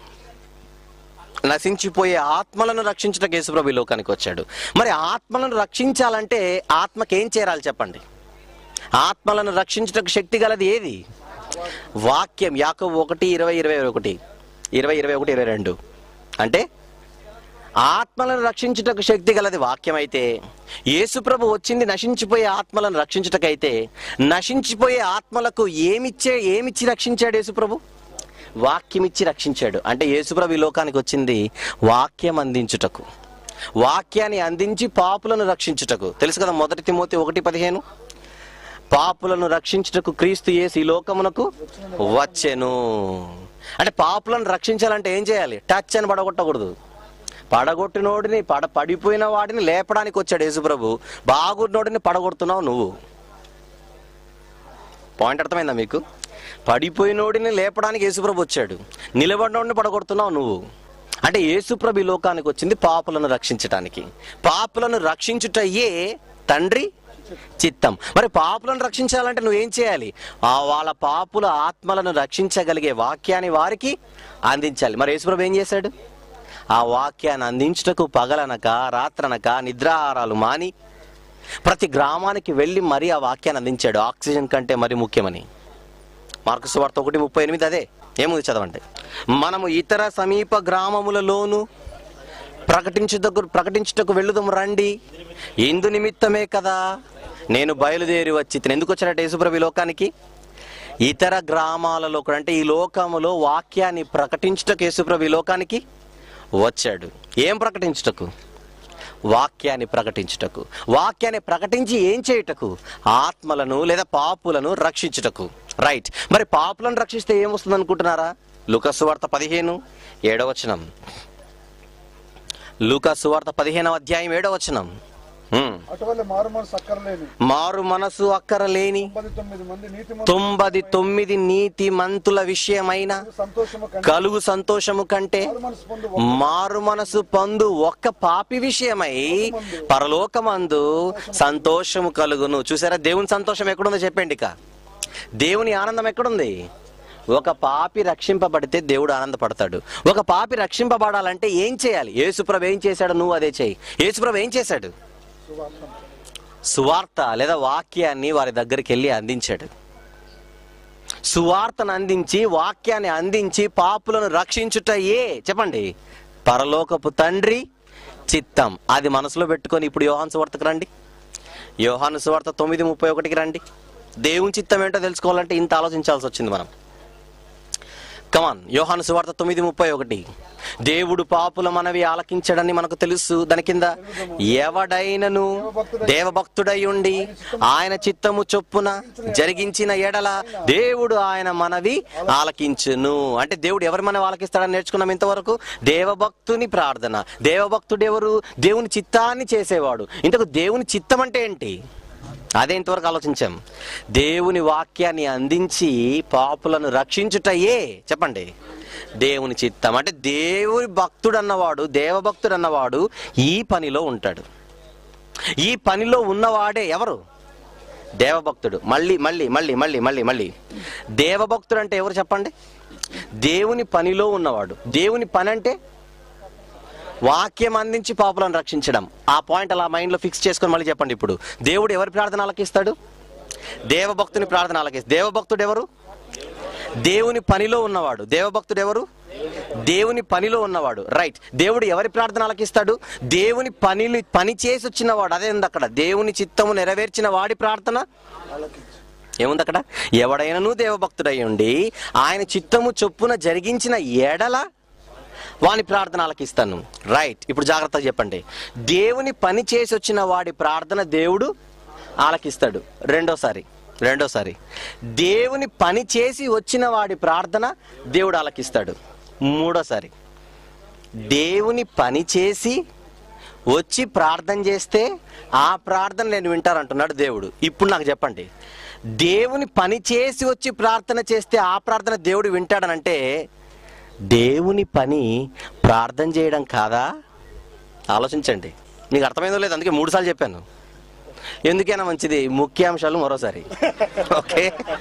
నశించిపోయే ఆత్మలను రక్షించుటకు యేసుప్రభు ఈ లోకానికి వచ్చాడు మరి ఆత్మలను రక్షించాలంటే ఆత్మకేం చేరాలి చెప్పండి ఆత్మలను రక్షించుటకు శక్తి గలది ఏది వాక్యం యాకబు ఒకటి ఇరవై ఇరవై ఒకటి ఇరవై ఇరవై ఒకటి ఇరవై రెండు అంటే ఆత్మలను రక్షించుటకు శక్తి గలది వాక్యం అయితే యేసుప్రభు వచ్చింది నశించిపోయే ఆత్మలను రక్షించుటకైతే నశించిపోయే ఆత్మలకు ఏమిచ్చే ఏమిచ్చి రక్షించాడు యేసుప్రభు వాక్యం ఇచ్చి రక్షించాడు అంటే యేసుప్రభు ఈ లోకానికి వచ్చింది వాక్యం అందించుటకు వాక్యాన్ని అందించి పాపులను రక్షించుటకు తెలుసు కదా మొదటి తిమోతి ఒకటి పదిహేను పాపులను రక్షించుటకు క్రీస్తు యేసు ఈ లోకమునకు వచ్చెను అంటే పాపులను రక్షించాలంటే ఏం చేయాలి టచ్ అని పడగొట్టకూడదు పడగొట్టినోడిని పడ పడిపోయిన వాడిని లేపడానికి వచ్చాడు యేసుప్రభు బాగున్నోడిని పడగొడుతున్నావు నువ్వు పాయింట్ అర్థమైందా మీకు పడిపోయినోడిని లేపడానికి యేసుప్రభు వచ్చాడు నిలబడినోడిని పడగొడుతున్నావు నువ్వు అంటే యేసుప్రభు ఈ లోకానికి వచ్చింది పాపులను రక్షించటానికి పాపులను రక్షించుటయ్యే తండ్రి చిత్తం మరి పాపులను రక్షించాలంటే నువ్వేం చేయాలి ఆ వాళ్ళ పాపుల ఆత్మలను రక్షించగలిగే వాక్యాన్ని వారికి అందించాలి మరి యేసుప్రభు ఏం చేశాడు ఆ వాక్యాన్ని అందించుటకు పగలనక రాత్రనక నిద్రాహారాలు మాని ప్రతి గ్రామానికి వెళ్ళి మరీ ఆ వాక్యాన్ని అందించాడు ఆక్సిజన్ కంటే మరి ముఖ్యమని మార్కు వార్త ఒకటి ముప్పై ఎనిమిది అదే ఏముంది చదవండి మనము ఇతర సమీప గ్రామములలోను ప్రకటించుటకు ప్రకటించుటకు వెళ్ళుదాం రండి ఇందు నిమిత్తమే కదా నేను బయలుదేరి వచ్చి ఇతను ఎందుకు వచ్చాడట యేసుప్రభు ఈ లోకానికి ఇతర గ్రామాలలో కూడా అంటే ఈ లోకములో వాక్యాన్ని ప్రకటించుటకు యేసుప్రభు ఈ లోకానికి వచ్చాడు ఏం ప్రకటించుటకు వాక్యాన్ని ప్రకటించుటకు వాక్యాన్ని ప్రకటించి ఏం చేయుటకు ఆత్మలను లేదా పాపులను రక్షించుటకు రైట్ మరి పాపులను రక్షిస్తే ఏమొస్తుంది అనుకుంటున్నారా లుకస్సు వార్త పదిహేను ఏడవచనం లూకాసు వార్త పదిహేనవ అధ్యాయం ఏడవచనం హ్మ్. అటువల్ల మారు మనసు అక్కర్లేని మారు మనసు అక్కరలేని తొంభై తొమ్మిది మంది నీతి తొంభది తొమ్మిది నీతి మంతుల విషయమైన సంతోషము కంటే కలుగు సంతోషము కంటే మారు మనసు పొందు మారు మనసు పొందు ఒక్క పాపి విషయమై పరలోకమందు సంతోషము కలుగును చూసారా దేవుని సంతోషం ఎక్కడుందో చెప్పండి ఇక దేవుని ఆనందం ఎక్కడుంది ఒక పాపి రక్షింపబడితే దేవుడు ఆనందపడతాడు ఒక పాపి రక్షింపబడాలంటే ఏం చేయాలి యేసుప్రభు ఏం చేశాడు నువ్వు అదే చేయి యేసుప్రభు ఏం చేశాడు సువార్త సువార్త లేదా వాక్యాన్ని వారి దగ్గరికి వెళ్ళి అందించాడు సువార్తను అందించి వాక్యాన్ని అందించి పాపులను రక్షించుటయే చెప్పండి పరలోకపు తండ్రి చిత్తం అది మనసులో పెట్టుకొని ఇప్పుడు యోహాను సువార్తకు రండి యోహాను సువార్త తొమ్మిది ముప్పై ఒకటికి రండి దేవుని చిత్తం ఏంటో తెలుసుకోవాలంటే ఇంత ఆలోచించాల్సి వచ్చింది మనం కమాన్ యోహాను సువార్త తొమ్మిది ముప్పై ఒకటి దేవుడు పాపుల మనవి ఆలకించడని మనకు తెలుసు దాని కింద ఎవడైనను దేవభక్తుడై ఉండి ఆయన చిత్తము చొప్పున జరిగించిన ఎడల దేవుడు ఆయన మనవి ఆలకించును అంటే దేవుడు ఎవరి మనవి ఆలకిస్తాడని నేర్చుకున్నాం ఇంతవరకు దేవభక్తుని ప్రార్థన దేవభక్తుడు ఎవరు దేవుని చిత్తాన్ని చేసేవాడు ఇంతకు దేవుని చిత్తం అంటే ఏంటి అదే ఇంతవరకు ఆలోచించాం దేవుని వాక్యాన్ని అందించి పాపులను రక్షించుటయే చెప్పండి దేవుని చిత్తం అంటే దేవుని భక్తుడు అన్నవాడు దేవభక్తుడు అన్నవాడు ఈ పనిలో ఉంటాడు ఈ పనిలో ఉన్నవాడే ఎవరు దేవభక్తుడు మళ్ళీ మళ్ళీ మళ్ళీ మళ్ళీ మళ్ళీ మళ్ళీ దేవభక్తుడు అంటే ఎవరు చెప్పండి దేవుని పనిలో ఉన్నవాడు దేవుని పని అంటే వాక్యం అందించి పాపులను రక్షించడం ఆ పాయింట్ అలా మైండ్లో ఫిక్స్ చేసుకొని మళ్ళీ చెప్పండి ఇప్పుడు దేవుడు ఎవరి ప్రార్థన ఆలకిస్తాడు దేవభక్తుని ప్రార్థన ఆలకిస్తాడు దేవభక్తుడు ఎవరు దేవుని పనిలో ఉన్నవాడు దేవభక్తుడు ఎవరు దేవుని పనిలో ఉన్నవాడు రైట్ దేవుడు ఎవరి ప్రార్థన ఆలకిస్తాడు దేవుని పనిని పని చేసి వచ్చినవాడు అదే ఉంది అక్కడ దేవుని చిత్తము నెరవేర్చిన వాడి ప్రార్థన ఏముంది అక్కడ ఎవడైనను దేవభక్తుడై ఉండి ఆయన చిత్తము చొప్పున జరిగించిన ఎడల వాని ప్రార్థన ఆలకిస్తాను రైట్ ఇప్పుడు జాగ్రత్తగా చెప్పండి దేవుని పని చేసి వచ్చిన వాడి ప్రార్థన దేవుడు ఆలకిస్తాడు రెండోసారి రెండోసారి దేవుని పని చేసి వచ్చిన వాడి ప్రార్థన దేవుడు ఆలకిస్తాడు మూడోసారి దేవుని పని చేసి వచ్చి ప్రార్థన చేస్తే ఆ ప్రార్థన నేను వింటానంటున్నాడు దేవుడు ఇప్పుడు నాకు చెప్పండి దేవుని పని చేసి వచ్చి ప్రార్థన చేస్తే ఆ ప్రార్థన దేవుడు వింటాడనంటే దేవుని పని ప్రార్థన చేయడం కాదా ఆలోచించండి మీకు అర్థమైందో లేదు అందుకే మూడు సార్లు చెప్పాను ఎందుకైనా మంచిది ముఖ్యాంశాలు మరోసారి ఓకే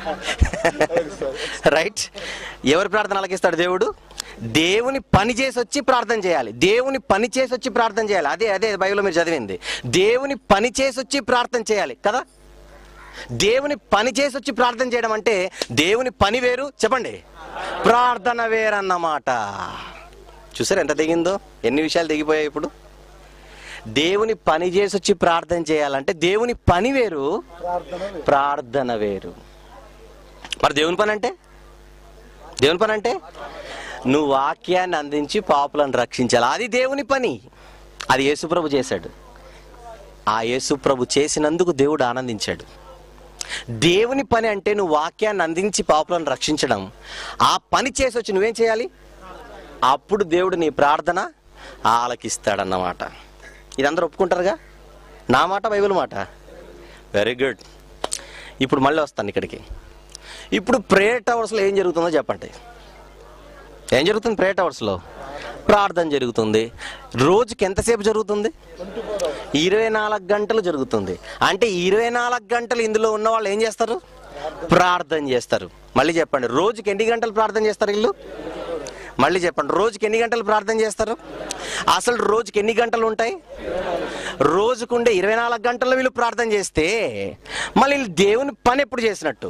రైట్ ఎవరి ప్రార్థన అలగిస్తాడు దేవుడు దేవుని పని చేసి వచ్చి ప్రార్థన చేయాలి దేవుని పని చేసి వచ్చి ప్రార్థన చేయాలి అదే అదే బైబిల్లో మీరు చదివింది దేవుని పని చేసి వచ్చి ప్రార్థన చేయాలి కదా దేవుని పని చేసి వచ్చి ప్రార్థన చేయడం అంటే దేవుని పని వేరు చెప్పండి ప్రార్థన వేరన్నమాట చూసారు ఎంత దిగిందో ఎన్ని విషయాలు దిగిపోయాయి ఇప్పుడు దేవుని పని చేసి వచ్చి ప్రార్థన చేయాలంటే దేవుని పని వేరు ప్రార్థన వేరు. ప్రార్థన వేరు మరి దేవుని పని అంటే దేవుని పని అంటే నువ్వు వాక్యాన్ని అందించి పాపులను రక్షించాలి అది దేవుని పని అది యేసుప్రభు చేశాడు ఆ యేసుప్రభు చేసినందుకు దేవుడు ఆనందించాడు దేవుని పని అంటే నువ్వు వాక్యాన్ని అందించి పాపులను రక్షించడం ఆ పని చేసి వచ్చి నువ్వేం చేయాలి అప్పుడు దేవుడు నీ ప్రార్థన ఆలకిస్తాడన్నమాట ఇది అందరూ ఒప్పుకుంటారుగా నా మాట బైబిల్ మాట వెరీ గుడ్ ఇప్పుడు మళ్ళీ వస్తాను ఇక్కడికి ఇప్పుడు ప్రేయర్ టవర్స్లో ఏం జరుగుతుందో చెప్పండి ఏం జరుగుతుంది ప్రేయర్ టవర్స్లో ప్రార్థన జరుగుతుంది రోజుకి ఎంతసేపు జరుగుతుంది ఇరవై నాలుగు గంటలు జరుగుతుంది అంటే ఇరవై నాలుగు గంటలు ఇందులో ఉన్న వాళ్ళు ఏం చేస్తారు ప్రార్థన చేస్తారు మళ్ళీ చెప్పండి రోజుకి ఎన్ని గంటలు ప్రార్థన చేస్తారు వీళ్ళు మళ్ళీ చెప్పండి రోజుకి ఎన్ని గంటలు ప్రార్థన చేస్తారు అసలు రోజుకి ఎన్ని గంటలు ఉంటాయి రోజుకుండే ఇరవై నాలుగు గంటలు వీళ్ళు ప్రార్థన చేస్తే మళ్ళీ వీళ్ళు దేవుని పని ఎప్పుడు చేసినట్టు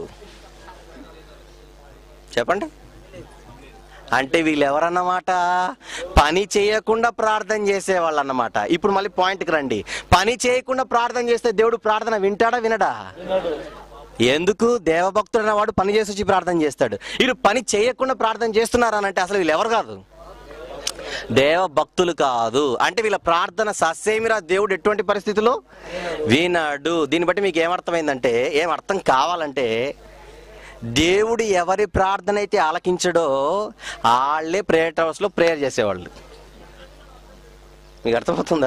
చెప్పండి అంటే వీళ్ళు ఎవరన్నమాట పని చేయకుండా ప్రార్థన చేసేవాళ్ళు అన్నమాట ఇప్పుడు మళ్ళీ పాయింట్కి రండి పని చేయకుండా ప్రార్థన చేస్తే దేవుడు ప్రార్థన వింటాడా వినడా ఎందుకు దేవభక్తుడు అన్నవాడు పని చేసి వచ్చి ప్రార్థన చేస్తాడు వీళ్ళు పని చేయకుండా ప్రార్థన చేస్తున్నారనంటే అసలు వీళ్ళు ఎవరు కాదు దేవ భక్తులు కాదు అంటే వీళ్ళ ప్రార్థన సస్సేమిరా దేవుడు ఎటువంటి పరిస్థితిలో వినాడు దీన్ని బట్టి మీకు ఏమర్థమైందంటే ఏం అర్థం కావాలంటే దేవుడు ఎవరి ప్రార్థన అయితే ఆలకించడో వాళ్ళే ప్రేయర్ హౌస్లో ప్రేయర్ చేసేవాళ్ళు మీకు అర్థమవుతుందా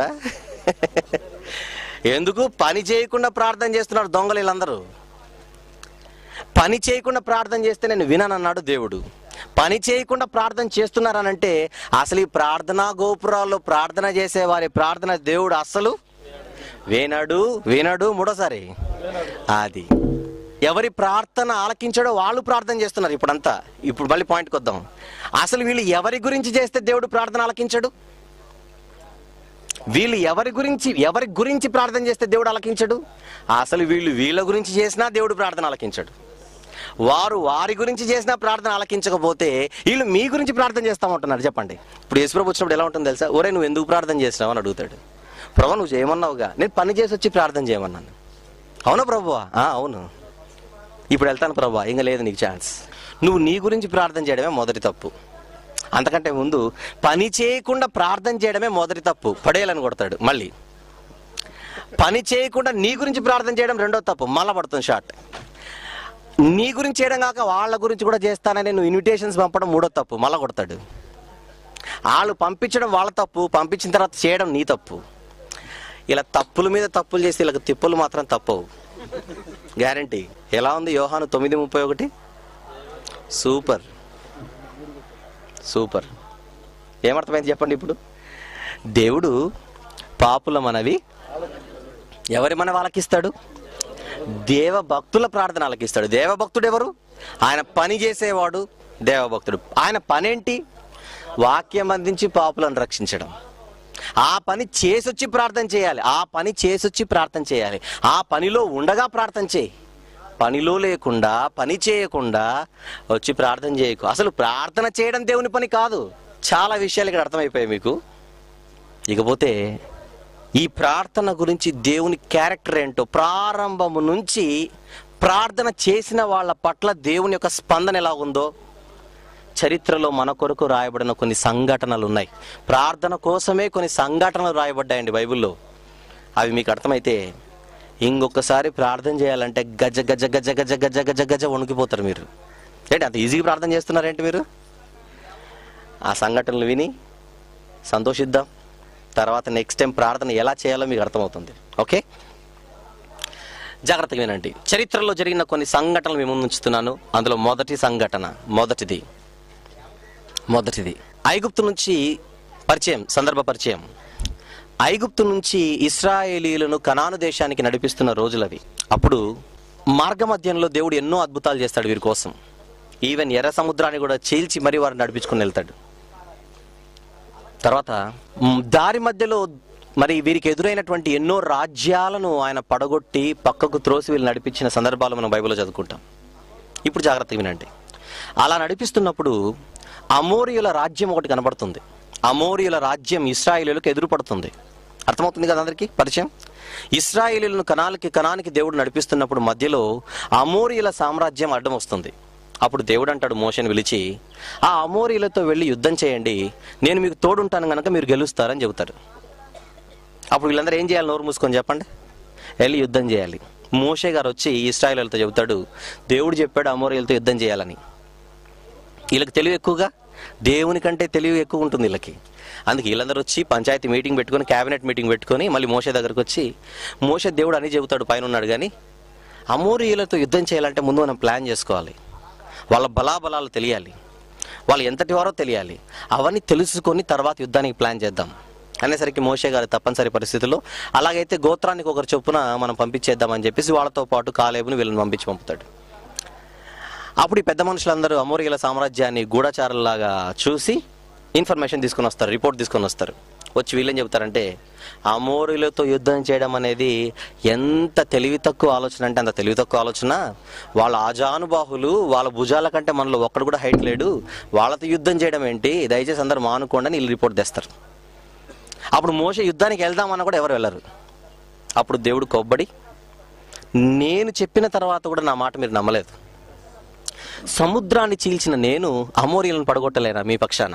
ఎందుకు పని చేయకుండా ప్రార్థన చేస్తున్నారు దొంగలు వీళ్ళందరూ పని చేయకుండా ప్రార్థన చేస్తే నేను విననన్నాడు దేవుడు పని చేయకుండా ప్రార్థన చేస్తున్నారనంటే అసలు ఈ ప్రార్థనా గోపురాల్లో ప్రార్థన చేసే వారి ప్రార్థన దేవుడు అస్సలు వినడు వినడు మూడోసారి అది ఎవరి ప్రార్థన ఆలకించాడో వాళ్ళు ప్రార్థన చేస్తున్నారు ఇప్పుడంతా ఇప్పుడు మళ్ళీ పాయింట్కి వద్దాం అసలు వీళ్ళు ఎవరి గురించి చేస్తే దేవుడు ప్రార్థన ఆలకించడు వీళ్ళు ఎవరి గురించి ఎవరి గురించి ప్రార్థన చేస్తే దేవుడు ఆలకించడు అసలు వీళ్ళు వీళ్ళ గురించి చేసినా దేవుడు ప్రార్థన ఆలకించడు వారు వారి గురించి చేసిన ప్రార్థన ఆలకించకపోతే వీళ్ళు మీ గురించి ప్రార్థన చేస్తామంటున్నారు చెప్పండి ఇప్పుడు యేసుప్రభు వచ్చినప్పుడు ఎలా ఉంటుంది తెలుసా ఒరే నువ్వు ఎందుకు ప్రార్థన చేసినావు అని అడుగుతాడు ప్రభు నువ్వు చేయమన్నావుగా నేను పని చేసి వచ్చి ప్రార్థన చేయమన్నాను అవునా ప్రభువా "ఆ, అవును ఇప్పుడు వెళ్తాను ప్రభా ఇంకా లేదు నీకు ఛాన్స్ నువ్వు నీ గురించి ప్రార్థన చేయడమే మొదటి తప్పు అంతకంటే ముందు పని చేయకుండా ప్రార్థన చేయడమే మొదటి తప్పు పడేయాలని కొడతాడు మళ్ళీ పని చేయకుండా నీ గురించి ప్రార్థన చేయడం రెండో తప్పు మళ్ళా పడుతుంది షార్ట్ నీ గురించి చేయడం కాక వాళ్ళ గురించి కూడా చేస్తానని నువ్వు ఇన్విటేషన్స్ పంపడం మూడో తప్పు మళ్ళా కొడతాడు వాళ్ళు పంపించడం వాళ్ళ తప్పు పంపించిన తర్వాత చేయడం నీ తప్పు ఇలా తప్పుల మీద తప్పులు చేసి ఇలా తిప్పులు మాత్రం తప్పవు గ్యారంటీ ఎలా ఉంది యోహాను తొమ్మిది ముప్పై ఒకటి సూపర్ సూపర్ ఏమర్థమైంది చెప్పండి ఇప్పుడు దేవుడు పాపుల మనవి ఎవరి మన వాళ్ళకిస్తాడు దేవ భక్తుల ప్రార్థన ఆలకిస్తాడు దేవభక్తుడు ఎవరు ఆయన పని చేసేవాడు దేవభక్తుడు ఆయన పనేంటి వాక్యం అందించి పాపులను రక్షించడం ఆ పని చేసొచ్చి ప్రార్థన చేయాలి ఆ పని చేసొచ్చి ప్రార్థన చేయాలి ఆ పనిలో ఉండగా ప్రార్థన చేయి పనిలో లేకుండా పని చేయకుండా వచ్చి ప్రార్థన చేయకు అసలు ప్రార్థన చేయడం దేవుని పని కాదు చాలా విషయాలు ఇక్కడ అర్థమైపోయాయి మీకు ఇకపోతే ఈ ప్రార్థన గురించి దేవుని క్యారెక్టర్ ఏంటో ప్రారంభము నుంచి ప్రార్థన చేసిన వాళ్ళ పట్ల దేవుని యొక్క స్పందన ఎలా ఉందో చరిత్రలో మన కొరకు రాయబడిన కొన్ని సంఘటనలు ఉన్నాయి ప్రార్థన కోసమే కొన్ని సంఘటనలు రాయబడ్డాయండి బైబిల్లో అవి మీకు అర్థమైతే ఇంకొకసారి ప్రార్థన చేయాలంటే గజ గజ గజ గజ గజ గజ గజ వణుకిపోతారు మీరు ఏంటి అంత ఈజీగా ప్రార్థన చేస్తున్నారేంటి మీరు ఆ సంఘటనలు విని సంతోషిద్దాం తర్వాత నెక్స్ట్ టైం ప్రార్థన ఎలా చేయాలో మీకు అర్థమవుతుంది ఓకే జాగ్రత్తగా వినండి చరిత్రలో జరిగిన కొన్ని సంఘటనలు మేము ఉంచుతున్నాను అందులో మొదటి సంఘటన మొదటిది మొదటిది ఐగుప్తు నుంచి పరిచయం సందర్భ పరిచయం ఐగుప్తు నుంచి ఇస్రాయేలీలను కనాను దేశానికి నడిపిస్తున్న రోజులవి అప్పుడు మార్గ మధ్యంలో దేవుడు ఎన్నో అద్భుతాలు చేస్తాడు వీరి కోసం ఈవెన్ ఎర్ర సముద్రాన్ని కూడా చీల్చి మరీ వారిని నడిపించుకుని వెళ్తాడు తర్వాత మ్, దారి మధ్యలో మరి వీరికి ఎదురైనటువంటి ఎన్నో రాజ్యాలను ఆయన పడగొట్టి పక్కకు త్రోసి వీళ్ళు నడిపించిన సందర్భాలు మనం బైబిల్లో చదువుకుంటాం ఇప్పుడు జాగ్రత్తగా వినండి అలా నడిపిస్తున్నప్పుడు అమోరియుల రాజ్యం ఒకటి కనబడుతుంది అమోరియుల రాజ్యం ఇస్రాయేలీలకు ఎదురుపడుతుంది అర్థమవుతుంది కదా అందరికీ పరిచయం ఇస్రాయేలీలను కణాలకి కణానికి దేవుడు నడిపిస్తున్నప్పుడు మధ్యలో అమోరియుల సామ్రాజ్యం అడ్డం వస్తుంది అప్పుడు దేవుడు అంటాడు మోషని పిలిచి ఆ అమోరియులతో వెళ్ళి యుద్ధం చేయండి నేను మీకు తోడుంటాను కనుక మీరు గెలుస్తారని చెబుతారు అప్పుడు వీళ్ళందరూ ఏం చేయాలి నోరు మూసుకొని చెప్పండి వెళ్ళి యుద్ధం చేయాలి మోషే గారు వచ్చి ఇస్రాయేలీలతో చెబుతాడు దేవుడు చెప్పాడు అమోరియలతో యుద్ధం చేయాలని వీళ్ళకి తెలివి ఎక్కువగా దేవుని కంటే తెలివి ఎక్కువ ఉంటుంది వీళ్ళకి అందుకే వీళ్ళందరూ వచ్చి పంచాయతీ మీటింగ్ పెట్టుకొని క్యాబినెట్ మీటింగ్ పెట్టుకొని మళ్ళీ మోసే దగ్గరకు వచ్చి మోసే దేవుడు అని చెబుతాడు పైన ఉన్నాడు కానీ అమోరీయులతో యుద్ధం చేయాలంటే ముందు మనం ప్లాన్ చేసుకోవాలి వాళ్ళ బలాబలాలు తెలియాలి వాళ్ళు ఎంతటి వారో తెలియాలి అవన్నీ తెలుసుకొని తర్వాత యుద్ధానికి ప్లాన్ చేద్దాం అనేసరికి మోషే గారి తప్పనిసరి పరిస్థితుల్లో అలాగైతే గోత్రానికి ఒకరు చొప్పున మనం పంపించేద్దామని చెప్పేసి వాళ్ళతో పాటు కాలేబుని వీళ్ళని పంపించి పంపుతాడు అప్పుడు ఈ పెద్ద మనుషులందరూ అమోరియల సామ్రాజ్యాన్ని గూఢచారులాగా చూసి ఇన్ఫర్మేషన్ తీసుకొని వస్తారు రిపోర్ట్ తీసుకొని వస్తారు వచ్చి వీళ్ళేం చెబుతారంటే అమోరిలతో యుద్ధం చేయడం అనేది ఎంత తెలివి తక్కువ ఆలోచన అంటే అంత తెలివి తక్కువ ఆలోచన వాళ్ళ ఆజానుబాహులు వాళ్ళ భుజాల కంటే మనలో ఒక్కడు కూడా హైట్ లేడు వాళ్ళతో యుద్ధం చేయడం ఏంటి దయచేసి అందరు మానుకోండి అని వీళ్ళు రిపోర్ట్ తెస్తారు అప్పుడు మోస యుద్ధానికి వెళ్దామన్నా కూడా ఎవరు వెళ్ళరు అప్పుడు దేవుడు కొబ్బడి నేను చెప్పిన తర్వాత కూడా నా మాట మీరు నమ్మలేదు సముద్రాన్ని చీల్చిన నేను అమోరియలను పడగొట్టలేనా మీ పక్షాన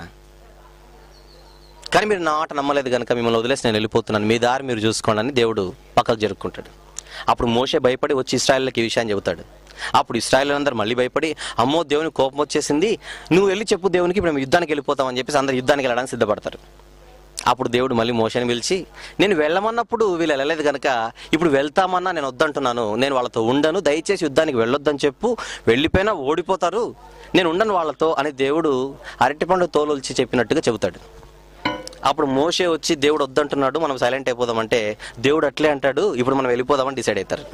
కానీ మీరు నా మాట నమ్మలేదు కనుక మిమ్మల్ని వదిలేసి నేను వెళ్ళిపోతున్నాను మీ దారి మీరు చూసుకోండి అని దేవుడు పక్కకు జరుపుకుంటాడు అప్పుడు మోషే భయపడి వచ్చి ఇస్రాయల్కి ఈ విషయాన్ని చెబుతాడు అప్పుడు ఇస్రాయల్ అందరూ మళ్ళీ భయపడి అమ్మో దేవుని కోపం వచ్చేసింది నువ్వు వెళ్ళి చెప్పు దేవునికి ఇప్పుడు మేము యుద్ధానికి వెళ్ళిపోతామని చెప్పేసి అందరు యుద్ధానికి వెళ్ళడానికి సిద్ధపడతారు అప్పుడు దేవుడు మళ్ళీ మోషని పిలిచి నేను వెళ్ళమన్నప్పుడు వీళ్ళు వెళ్ళలేదు కనుక ఇప్పుడు వెళ్తామన్నా నేను వద్దంటున్నాను నేను వాళ్ళతో ఉండను దయచేసి యుద్ధానికి వెళ్ళొద్దని చెప్పు వెళ్ళిపోయినా ఓడిపోతారు నేను ఉండను వాళ్ళతో అని దేవుడు అరటిపండు తోలుల్చి చెప్పినట్టుగా చెబుతాడు అప్పుడు మోషే వచ్చి దేవుడు వద్దంటున్నాడు మనం సైలెంట్ అయిపోదామంటే దేవుడు అట్లే అంటాడు ఇప్పుడు మనం వెళ్ళిపోదామని డిసైడ్ అవుతారు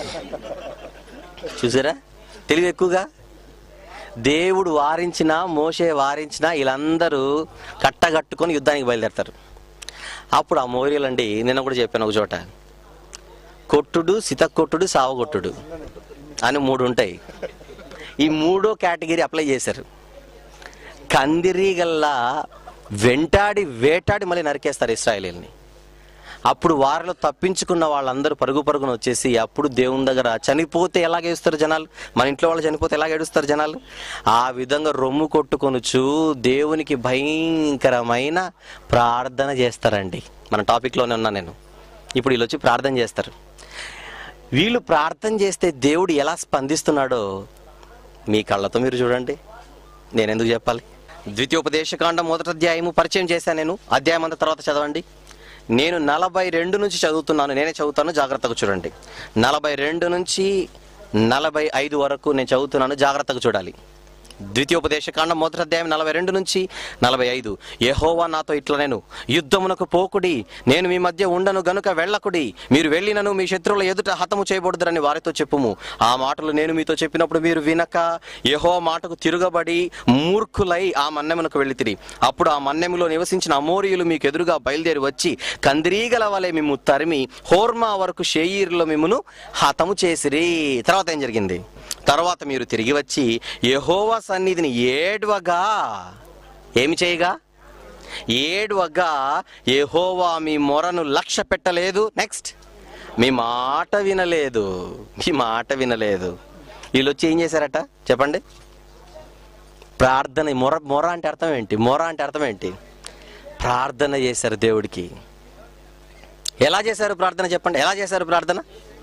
చూసారా తెలివి ఎక్కువగా దేవుడు వారించినా మోషే వారించినా వీళ్ళందరూ కట్టగట్టుకొని యుద్ధానికి బయలుదేరతారు అప్పుడు ఆ మోరియలండి నిన్న కూడా చెప్పాను ఒక చోట కొట్టుడు సితకొట్టుడు సావగొట్టుడు అని మూడు ఉంటాయి ఈ మూడో కేటగిరీ అప్లై చేశారు కందిరీగల్లా వెంటాడి వేటాడి మళ్ళీ నరికేస్తారు ఇస్రాయలీల్ని అప్పుడు వారిలో తప్పించుకున్న వాళ్ళందరూ పరుగు పరుగున వచ్చేసి అప్పుడు దేవుని దగ్గర చనిపోతే ఎలాగ ఏడుస్తారు జనాలు మన ఇంట్లో వాళ్ళు చనిపోతే ఎలాగ ఏడుస్తారు జనాలు ఆ విధంగా రొమ్ము కొట్టుకొనుచు దేవునికి భయంకరమైన ప్రార్థన చేస్తారండి మన టాపిక్లోనే ఉన్నా నేను ఇప్పుడు వీళ్ళు వచ్చి ప్రార్థన చేస్తారు వీళ్ళు ప్రార్థన చేస్తే దేవుడు ఎలా స్పందిస్తున్నాడో మీ కళ్ళతో మీరు చూడండి నేను ఎందుకు చెప్పాలి ద్వితీయోపదేశకాండం మొదటి అధ్యాయము పరిచయం చేశాను నేను అధ్యాయం అంతా తర్వాత చదవండి నేను నలభై రెండు నుంచి చదువుతున్నాను నేనే చదువుతాను జాగ్రత్తగా చూడండి నలభై రెండు నుంచి నలభై ఐదు వరకు నేను చదువుతున్నాను జాగ్రత్తగా చూడాలి ద్వితీయోపదేశకాండం మొదటి అధ్యాయం నలభై రెండు నుంచి నలభై ఐదు యెహోవా నాతో ఇట్లా నేను యుద్ధమునకు పోకుడి నేను మీ మధ్య ఉండను గనుక వెళ్ళకుడి మీరు వెళ్ళినను మీ శత్రువుల ఎదుట హతము చేయబడుదురని వారితో చెప్పుము ఆ మాటలు నేను మీతో చెప్పినప్పుడు మీరు వినక యెహో మాటకు తిరుగబడి మూర్ఖులై ఆ మన్నెమునకు వెళ్ళితిరి అప్పుడు ఆ మన్నెములో నివసించిన అమోరియులు మీకు ఎదురుగా బయలుదేరి వచ్చి కందిరీగల వలె మిమ్ము తరిమి హోర్మా వరకు షేయీర్లో మిమ్మును హతము చేసిరి తర్వాత ఏం జరిగింది తర్వాత మీరు తిరిగి వచ్చి యెహోవా సన్నిధిని ఏడ్వగా ఏమి చేయగా ఏడ్వగా యెహోవా మీ మొరను లక్ష్య పెట్టలేదు నెక్స్ట్ మీ మాట వినలేదు మీ మాట వినలేదు వీళ్ళు వచ్చి ఏం చేశారట చెప్పండి ప్రార్థన మొర మొర అంటే అర్థం ఏంటి మొర అంటే అర్థం ఏంటి ప్రార్థన చేశారు దేవుడికి ఎలా చేశారు ప్రార్థన చెప్పండి ఎలా చేశారు ప్రార్థన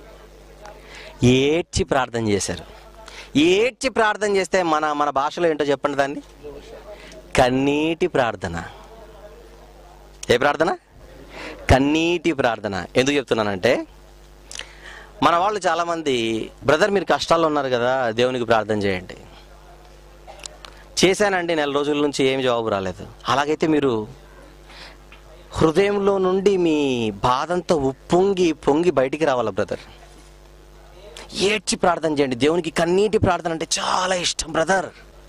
ఏడ్చి ప్రార్థన చేశారు ఏడ్చి ప్రార్థన చేస్తే మన మన భాషలో ఏంటో చెప్పండి దాన్ని కన్నీటి ప్రార్థన ఏ ప్రార్థన కన్నీటి ప్రార్థన ఎందుకు చెప్తున్నానంటే మన వాళ్ళు చాలామంది బ్రదర్ మీరు కష్టాల్లో ఉన్నారు కదా దేవునికి ప్రార్థన చేయండి చేశానండి నెల రోజుల నుంచి ఏం జవాబు రాలేదు అలాగైతే మీరు హృదయంలో నుండి మీ బాధంతా ఉప్పొంగి పొంగి బయటికి రావాలా బ్రదర్ ఏడ్చి ప్రార్థన చేయండి దేవునికి కన్నీటి ప్రార్థన అంటే చాలా ఇష్టం బ్రదర్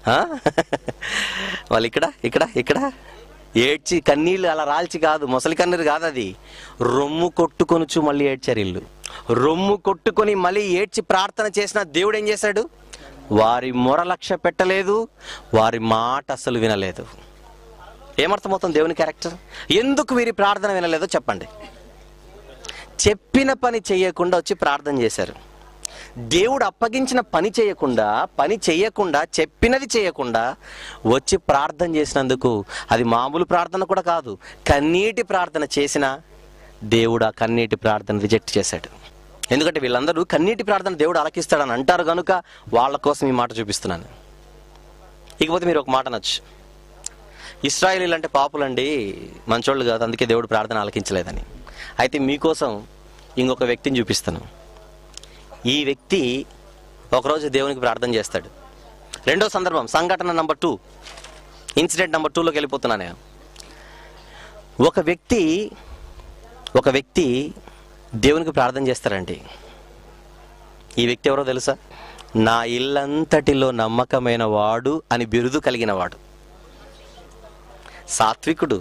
వాళ్ళు ఇక్కడ ఇక్కడ ఇక్కడ ఏడ్చి కన్నీళ్ళు అలా రాల్చి కాదు మొసలి కన్నీరు కాదు అది రొమ్ము కొట్టుకొనుచు మళ్ళీ ఏడ్చారు ఇల్లు రొమ్ము కొట్టుకొని మళ్ళీ ఏడ్చి ప్రార్థన చేసిన దేవుడు ఏం చేశాడు వారి మొర లక్ష్య పెట్టలేదు వారి మాట అసలు వినలేదు ఏమర్థమవుతుంది దేవుని క్యారెక్టర్ ఎందుకు వీరి ప్రార్థన వినలేదో చెప్పండి చెప్పిన పని చేయకుండా వచ్చి ప్రార్థన చేశారు దేవుడు అప్పగించిన పని చేయకుండా పని చేయకుండా చెప్పినది చేయకుండా వచ్చి ప్రార్థన చేసినందుకు అది మామూలు ప్రార్థన కూడా కాదు కన్నీటి ప్రార్థన చేసిన దేవుడు ఆ కన్నీటి ప్రార్థన రిజెక్ట్ చేశాడు ఎందుకంటే వీళ్ళందరూ కన్నీటి ప్రార్థన దేవుడు ఆలకిస్తాడని అంటారు కనుక వాళ్ళ కోసం ఈ మాట చూపిస్తున్నాను ఇకపోతే మీరు ఒక మాట నచ్చు ఇస్రాయేలీలు అంటే పాపులండి మంచోళ్ళు కాదు అందుకే దేవుడు ప్రార్థన ఆలకించలేదని అయితే మీకోసం ఇంకొక వ్యక్తిని చూపిస్తాను ఈ వ్యక్తి ఒకరోజు దేవునికి ప్రార్థన చేస్తాడు రెండో సందర్భం సంఘటన నంబర్ టూ ఇన్సిడెంట్ నంబర్ టూలోకి వెళ్ళిపోతున్నా నేను ఒక వ్యక్తి ఒక వ్యక్తి దేవునికి ప్రార్థన చేస్తారండి ఈ వ్యక్తి ఎవరో తెలుసా నా ఇల్లంతటిలో నమ్మకమైన వాడు అని బిరుదు కలిగిన వాడు సాత్వికుడు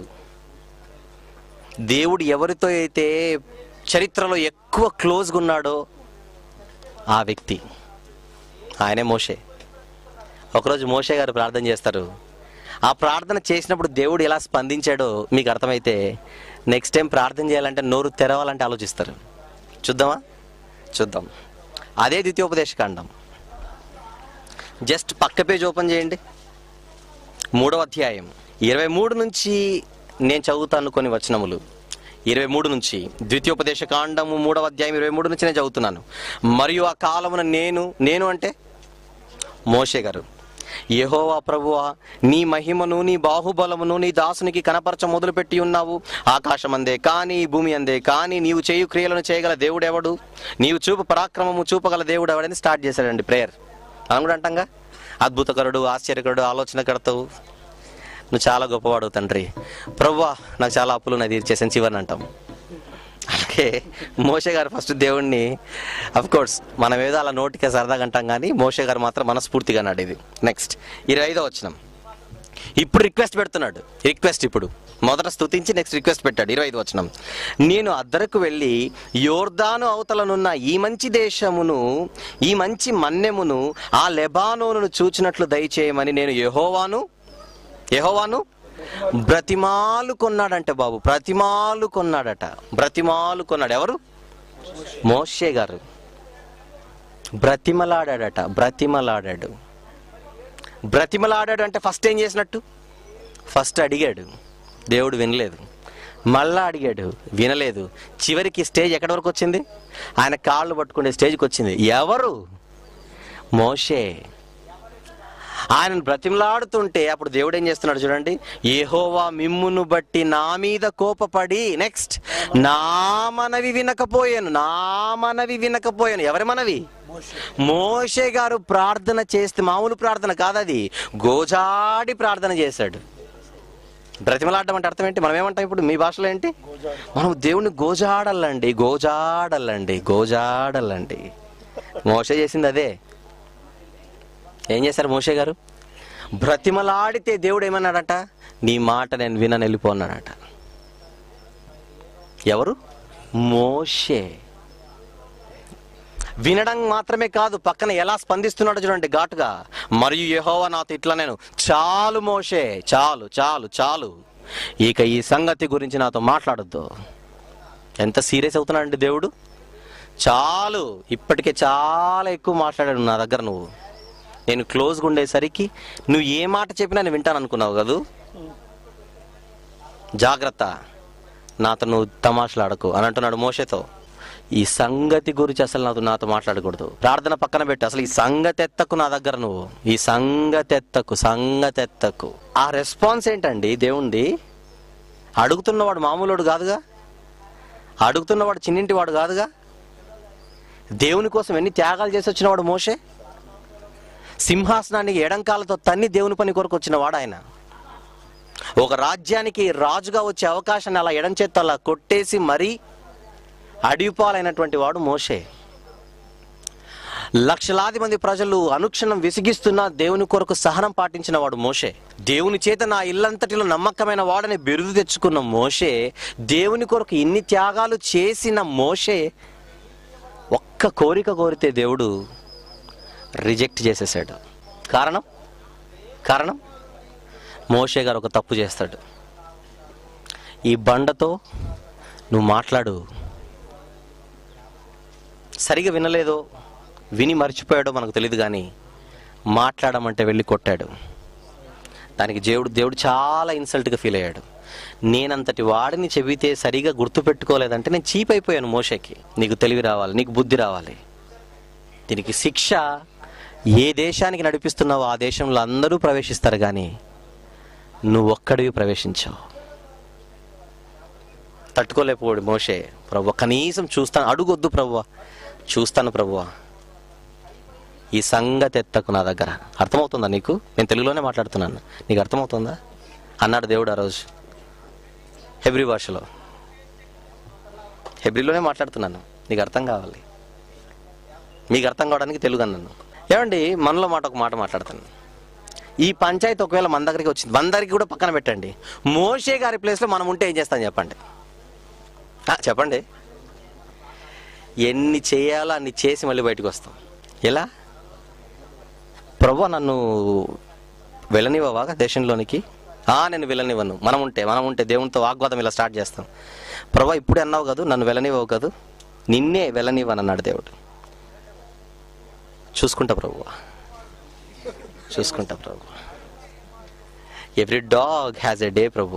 దేవుడు ఎవరితో అయితే చరిత్రలో ఎక్కువ క్లోజ్గా ఉన్నాడో ఆ వ్యక్తి ఆయనే మోషే ఒకరోజు మోషే గారు ప్రార్థన చేస్తారు ఆ ప్రార్థన చేసినప్పుడు దేవుడు ఎలా స్పందించాడో మీకు అర్థమైతే నెక్స్ట్ టైం ప్రార్థన చేయాలంటే నోరు తెరవాలంటే ఆలోచిస్తారు చూద్దామా చూద్దాం అదే ద్వితీయోపదేశ కాండం జస్ట్ పక్క పేజ్ ఓపెన్ చేయండి మూడవ అధ్యాయం ఇరవై మూడు నుంచి నేను చదువుతాను కొన్ని వచనములు ఇరవై మూడు నుంచి ద్వితీయోపదేశ కాండము మూడవ అధ్యాయం ఇరవై మూడు నుంచి నేను చదువుతున్నాను మరియు ఆ కాలమున నేను నేను అంటే మోషే గారు యెహోవా ప్రభువా నీ మహిమను నీ బాహుబలమును నీ దాసునికి కనపరచ మొదలుపెట్టి ఉన్నావు ఆకాశం అందే కానీ ఈ భూమి అందే కానీ నీవు చేయు క్రియలను చేయగల దేవుడెవడు నీవు చూపు పరాక్రమము చూపగల దేవుడు ఎవడని స్టార్ట్ చేశాడండి ప్రేయర్ మనం కూడా అంటాంగా అద్భుతకరుడు ఆశ్చర్యకరుడు ఆలోచనకర్తవు నువ్వు చాలా గొప్పవాడు తండ్రి ప్రవ్వా నాకు చాలా అప్పులు నాకు తీర్చేసాను చివరిని అంటాం అలాగే మోషే గారు ఫస్ట్ దేవుణ్ణి అఫ్ కోర్స్ మనం ఏదో అలా నోటికే సరదాగా అంటాం కానీ మోషే గారు మాత్రం మనస్ఫూర్తిగా అన్నాడు ఇది నెక్స్ట్ ఇరవై ఐదో వచ్చినాం ఇప్పుడు రిక్వెస్ట్ పెడుతున్నాడు రిక్వెస్ట్ ఇప్పుడు మొదట స్తుతించి నెక్స్ట్ రిక్వెస్ట్ పెట్టాడు ఇరవై ఐదు వచనం నేను అద్దరకు వెళ్ళి యోర్దాను అవతలనున్న ఈ మంచి దేశమును ఈ మంచి మన్నెమును ఆ లెబానోను చూచినట్లు దయచేయమని నేను యెహోవాను యెహోవాను బ్రతిమాలు కొన్నాడంటే బాబు బ్రతిమాలు కొన్నాడట బ్రతిమాలు కొన్నాడు ఎవరు మోషే గారు బ్రతిమలాడాడట బ్రతిమలాడాడు బ్రతిమలాడాడు అంటే ఫస్ట్ ఏం చేసినట్టు ఫస్ట్ అడిగాడు దేవుడు వినలేదు మళ్ళా అడిగాడు వినలేదు చివరికి స్టేజ్ ఎక్కడి వరకు వచ్చింది ఆయన కాళ్ళు పట్టుకునే స్టేజ్కి వచ్చింది ఎవరు మోషే ఆయనను బ్రతిమలాడుతుంటే అప్పుడు దేవుడు ఏం చేస్తున్నాడు చూడండి ఏహోవా మిమ్మును బట్టి నా మీద కోపపడి నెక్స్ట్ నా మనవి వినకపోయాను నా మనవి వినకపోయాను ఎవరి మనవి మోషే గారు ప్రార్థన చేస్తే మామూలు ప్రార్థన కాదది గోజాడి ప్రార్థన చేశాడు బ్రతిమలాడడం అంటే అర్థం ఏంటి మనం ఏమంటాం ఇప్పుడు మీ భాషలో ఏంటి మనం దేవుణ్ణి గోజాడల్లండి గోజాడల్లండి గోజాడల్లండి మోషే చేసింది అదే ఏం చేశారు మోషే గారు బ్రతిమలాడితే దేవుడు ఏమన్నాడట నీ మాట నేను వినని వెళ్ళిపోన్నాడట ఎవరు మోషే వినడం మాత్రమే కాదు పక్కన ఎలా స్పందిస్తున్నాడో చూడండి ఘాటుగా మరియు యెహోవా నాతో ఇట్లా నేను చాలు మోషే చాలు చాలు చాలు ఇక ఈ సంగతి గురించి నాతో మాట్లాడొద్దు ఎంత సీరియస్ అవుతున్నాడండి దేవుడు చాలు ఇప్పటికే చాలా ఎక్కువ మాట్లాడాడు నా దగ్గర నువ్వు నేను క్లోజ్గా ఉండేసరికి నువ్వు ఏ మాట చెప్పినా నేను వింటాను అనుకున్నావు కదూ జాగ్రత్త నాతో నువ్వు తమాషలాడకు అని అంటున్నాడు మోషతో ఈ సంగతి గురించి అసలు నాతో నాతో మాట్లాడకూడదు ప్రార్థన పక్కన పెట్టు అసలు ఈ సంగతి ఎత్తకు నా దగ్గర నువ్వు ఈ సంగతి ఎత్తకు సంగతి ఎత్తకు ఆ రెస్పాన్స్ ఏంటండి దేవుంది అడుగుతున్నవాడు మామూలుడు కాదుగా అడుగుతున్నవాడు చిన్నింటి వాడు కాదుగా దేవుని కోసం ఎన్ని త్యాగాలు చేసి వచ్చినవాడు మోషే సింహాసనానికి ఎడంకాలతో తన్ని దేవుని పని కొరకు వచ్చిన వాడు ఆయన ఒక రాజ్యానికి రాజుగా వచ్చే అవకాశాన్ని అలా ఎడం చేత్తో అలా కొట్టేసి మరీ అడిపాలైనటువంటి వాడు మోషే లక్షలాది మంది ప్రజలు అనుక్షణం విసిగిస్తున్న దేవుని కొరకు సహనం పాటించిన వాడు మోషే దేవుని చేత నా ఇల్లంతటిలో నమ్మకమైన వాడని బిరుదు తెచ్చుకున్న మోషే దేవుని కొరకు ఇన్ని త్యాగాలు చేసిన మోషే ఒక్క కోరిక కోరితే దేవుడు రిజెక్ట్ చేసేసాడు కారణం కారణం మోషే గారు ఒక తప్పు చేస్తాడు ఈ బండతో నువ్వు మాట్లాడు సరిగా వినలేదో విని మర్చిపోయాడో మనకు తెలియదు కానీ మాట్లాడమంటే వెళ్ళి కొట్టాడు దానికి దేవుడు దేవుడు చాలా ఇన్సల్ట్గా ఫీల్ అయ్యాడు నేనంతటి వాడిని చెబితే సరిగా గుర్తుపెట్టుకోలేదంటే నేను చీప్ అయిపోయాను మోషకి నీకు తెలివి రావాలి నీకు బుద్ధి రావాలి దీనికి శిక్ష ఏ దేశానికి నడిపిస్తున్నావో ఆ దేశంలో అందరూ ప్రవేశిస్తారు కానీ నువ్వు ఒక్కడివి ప్రవేశించావు తట్టుకోలేకపోడు మోషే ప్రభు కనీసం చూస్తాను అడుగొద్దు ప్రభు చూస్తాను ప్రభువ ఈ సంగతి ఎత్తకు నా దగ్గర అర్థమవుతుందా నీకు నేను తెలుగులోనే మాట్లాడుతున్నాను నీకు అర్థమవుతుందా అన్నాడు దేవుడు ఆ రోజు హెబ్రి భాషలో హెబ్రిలోనే మాట్లాడుతున్నాను నీకు అర్థం కావాలి మీకు అర్థం కావడానికి తెలుగు అన్నాను ఏమండి మనలో మాట ఒక మాట మాట్లాడతాను ఈ పంచాయతీ ఒకవేళ మన దగ్గరికి వచ్చింది మన దగ్గరికి కూడా పక్కన పెట్టండి మోషే గారి ప్లేస్లో మనం ఉంటే ఏం చేస్తాం చెప్పండి ఆ, చెప్పండి ఎన్ని చేయాలో అన్ని చేసి మళ్ళీ బయటకు వస్తాం ఎలా ప్రభు నన్ను వెళ్ళనివ్వవా దేశంలోనికి ఆ నేను వెళ్ళనివ్వను మనం ఉంటే మనం ఉంటే దేవునితో వాగ్వాదం ఇలా స్టార్ట్ చేస్తాం ప్రభా ఇప్పుడే అన్నావు కాదు నన్ను వెళ్ళనివ్వవు కాదు నిన్నే వెళ్ళనివ్వను అన్నాడు దేవుడు చూసుకుంటా ప్రభు చూసుకుంటా ప్రభు every dog has a day ప్రభు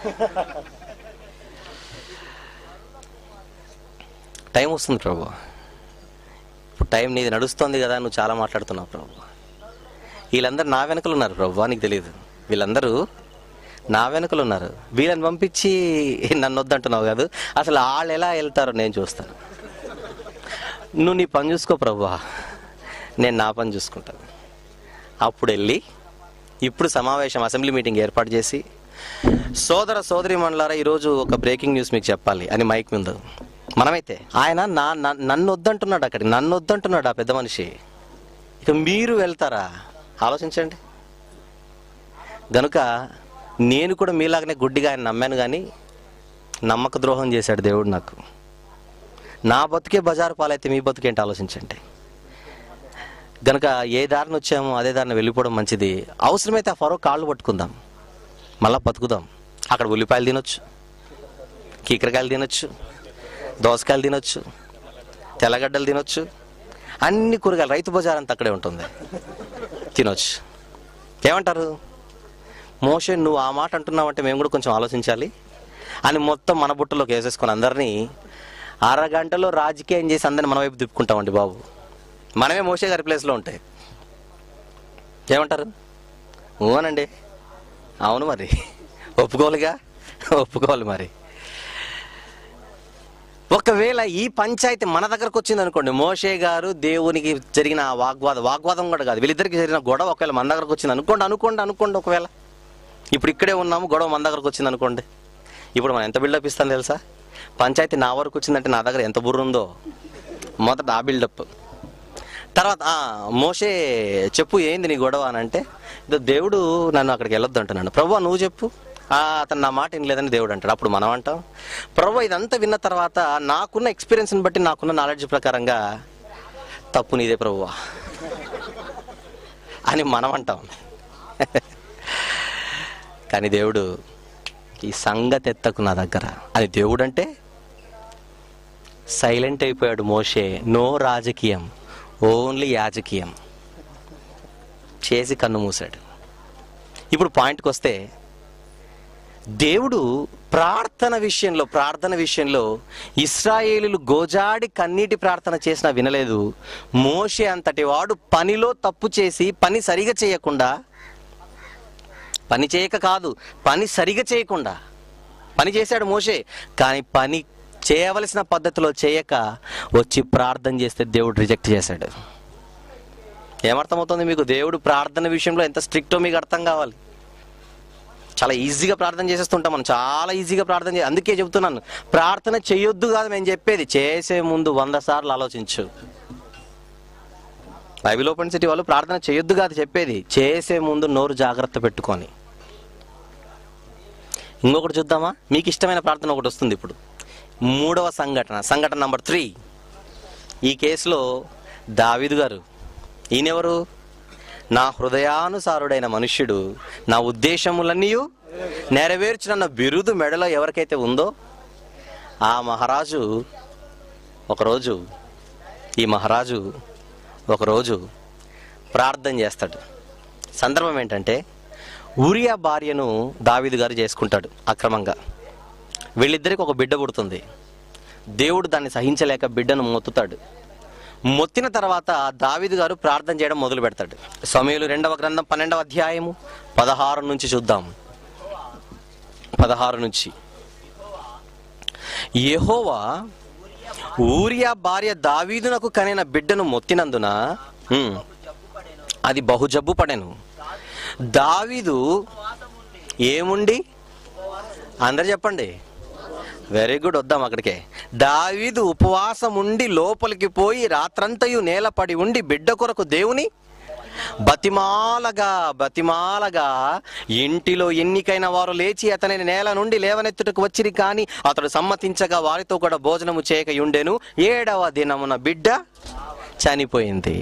టైం వస్తుంది ప్రభు ఇప్పుడు టైం నీది నడుస్తుంది కదా నువ్వు చాలా మాట్లాడుతున్నావు ప్రభు వీళ్ళందరూ నా వెనకలు ఉన్నారు ప్రభు నీకు తెలియదు వీళ్ళందరూ నా వెనకలు ఉన్నారు వీళ్ళని పంపించి నన్ను వద్దంటున్నావు కాదు అసలు వాళ్ళు ఎలా వెళ్తారో నేను చూస్తాను నువ్వు నీ పని చూసుకో ప్రభు నేను నా పని చూసుకుంటాను అప్పుడు వెళ్ళి ఇప్పుడు సమావేశం అసెంబ్లీ మీటింగ్ ఏర్పాటు చేసి సోదర సోదరి మండలారా ఈరోజు ఒక బ్రేకింగ్ న్యూస్ మీకు చెప్పాలి అని మైక్ ముందు మనమైతే ఆయన నా నా- నన్ను వద్దంటున్నాడు అక్కడికి నన్ను వద్దంటున్నాడు ఆ పెద్ద మనిషి ఇక మీరు వెళ్తారా ఆలోచించండి గనుక నేను కూడా మీలాగనే గుడ్డిగా ఆయన నమ్మాను కానీ నమ్మక ద్రోహం చేశాడు దేవుడు నాకు నా బతుకే బజారు పాలైతే మీ బతుకేంటి ఆలోచించండి గనుక ఏ దారిని వచ్చామో అదే దారిని వెళ్ళిపోవడం మంచిది అవసరమైతే ఆ ఫరో కాళ్ళు పట్టుకుందాం మళ్ళా బతుకుదాం అక్కడ ఉల్లిపాయలు తినొచ్చు కీకరకాయలు తినొచ్చు దోసకాయలు తినొచ్చు తెల్లగడ్డలు తినొచ్చు అన్ని కూరగాయలు రైతు బజార్ అంతా అక్కడే ఉంటుంది తినొచ్చు ఏమంటారు మోషన్ నువ్వు ఆ మాట అంటున్నావంటే మేము కూడా కొంచెం ఆలోచించాలి అని మొత్తం మన బుట్టలోకి వేసేసుకొని అందరినీ అరగంటలో రాజకీయం చేసి అందరిని మన వైపు తిప్పుకుంటామండి బాబు మనమే మోసే గారి ప్లేస్లో ఉంటాయి ఏమంటారు ఊనండి అవును మరి ఒప్పుకోవాలిగా ఒప్పుకోవాలి మరి ఒకవేళ ఈ పంచాయతీ మన దగ్గరకు వచ్చింది అనుకోండి మోషే గారు దేవునికి జరిగిన ఆ వాగ్వాదం వాగ్వాదం కూడా కాదు వీళ్ళిద్దరికి జరిగిన గొడవ ఒకవేళ మన దగ్గరకు వచ్చింది అనుకోండి అనుకోండి అనుకోండి ఒకవేళ ఇప్పుడు ఇక్కడే ఉన్నాము గొడవ మన దగ్గరకు వచ్చింది అనుకోండి ఇప్పుడు మనం ఎంత బిల్డప్ ఇస్తాం తెలుసా పంచాయతీ నా వరకు వచ్చిందంటే నా దగ్గర ఎంత బుర్ర ఉందో మొదట ఆ బిల్డప్ తర్వాత ఆ, మోషే చెప్పు ఏంది నీ గొడవ అని అంటే ఇదో దేవుడు నన్ను అక్కడికి వెళ్ళొద్దు అంటున్నాడు ప్రభు నువ్వు చెప్పు ఆ, అతను నా మాట వినలేదని దేవుడు అంటాడు అప్పుడు మనం అంటాం ప్రభు ఇదంతా విన్న తర్వాత నాకున్న ఎక్స్పీరియన్స్ని బట్టి నాకున్న నాలెడ్జ్ ప్రకారంగా తప్పు నీదే ప్రభువా అని మనం అంటాం కానీ దేవుడు ఈ సంగతి ఎత్తకు నా దగ్గర అని దేవుడు అంటే సైలెంట్ అయిపోయాడు మోషే నో రాజకీయం ఓన్లీ యాజకీయం చేసి కన్ను మూసాడు ఇప్పుడు పాయింట్కి వస్తే దేవుడు ప్రార్థన విషయంలో ప్రార్థన విషయంలో ఇస్రాయేలులు గోజాడి కన్నీటి ప్రార్థన చేసినా వినలేదు మోషే అంతటి వాడు పనిలో తప్పు చేసి పని సరిగా చేయకుండా పని చేయక కాదు పని సరిగా చేయకుండా పని చేశాడు మోషే కానీ పని చేయవలసిన పద్ధతిలో చేయక వచ్చి ప్రార్థన చేస్తే దేవుడు రిజెక్ట్ చేశాడు ఏమర్థమవుతుంది మీకు దేవుడు ప్రార్థన విషయంలో ఎంత స్ట్రిక్టో మీకు అర్థం కావాలి చాలా ఈజీగా ప్రార్థన చేసేస్తుంటాం మనం చాలా ఈజీగా ప్రార్థన చే అందుకే చెబుతున్నాను ప్రార్థన చేయొద్దు కాదు మేము చెప్పేది చేసే ముందు వంద సార్లు ఆలోచించు బైబిల్ ఓపెన్ సిటీ వాళ్ళు ప్రార్థన చేయొద్దు కాదు చెప్పేది చేసే ముందు నోరు జాగ్రత్త పెట్టుకొని ఇంకొకటి చూద్దామా మీకు ఇష్టమైన ప్రార్థన ఒకటి వస్తుంది ఇప్పుడు మూడవ సంఘటన సంఘటన నంబర్ త్రీ ఈ కేసులో దావీదు గారు ఈయనెవరు నా హృదయానుసారుడైన మనుష్యుడు నా ఉద్దేశములన్నీ నెరవేర్చునన్న బిరుదు మెడలో ఎవరికైతే ఉందో ఆ మహారాజు ఒకరోజు ఈ మహారాజు ఒకరోజు ప్రార్థన చేస్తాడు సందర్భం ఏంటంటే ఉరియా భార్యను దావీదు గారు చేసుకుంటాడు అక్రమంగా వీళ్ళిద్దరికి ఒక బిడ్డ పుడుతుంది దేవుడు దాన్ని సహించలేక బిడ్డను మొత్తుతాడు మొత్తిన తర్వాత దావీదు గారు ప్రార్థన చేయడం మొదలు పెడతాడు సమయంలో రెండవ గ్రంథం పన్నెండవ అధ్యాయము పదహారు నుంచి చూద్దాం పదహారు నుంచి యెహోవా ఊరియా భార్య దావీదునకు కనిన బిడ్డను మొత్తినందున హ్మ్, అది బహుజబ్బు పడెను దావీదు ఏముండి అందరు చెప్పండి వెరీ గుడ్ వద్దాం అక్కడికే దావీదు ఉపవాసం ఉండి లోపలికి పోయి రాత్రంతయు నేలపడి ఉండి బిడ్డ కొరకు దేవుని బతిమాలగా బతిమాలగా ఇంటిలో ఎన్నికైన వారు లేచి అతనిని నేల నుండి లేవనెత్తుటకు వచ్చిరి కానీ అతడు సమ్మతించగా వారితో కూడా భోజనము చేయక ఉండెను ఏడవ దినమున బిడ్డ చనిపోయింది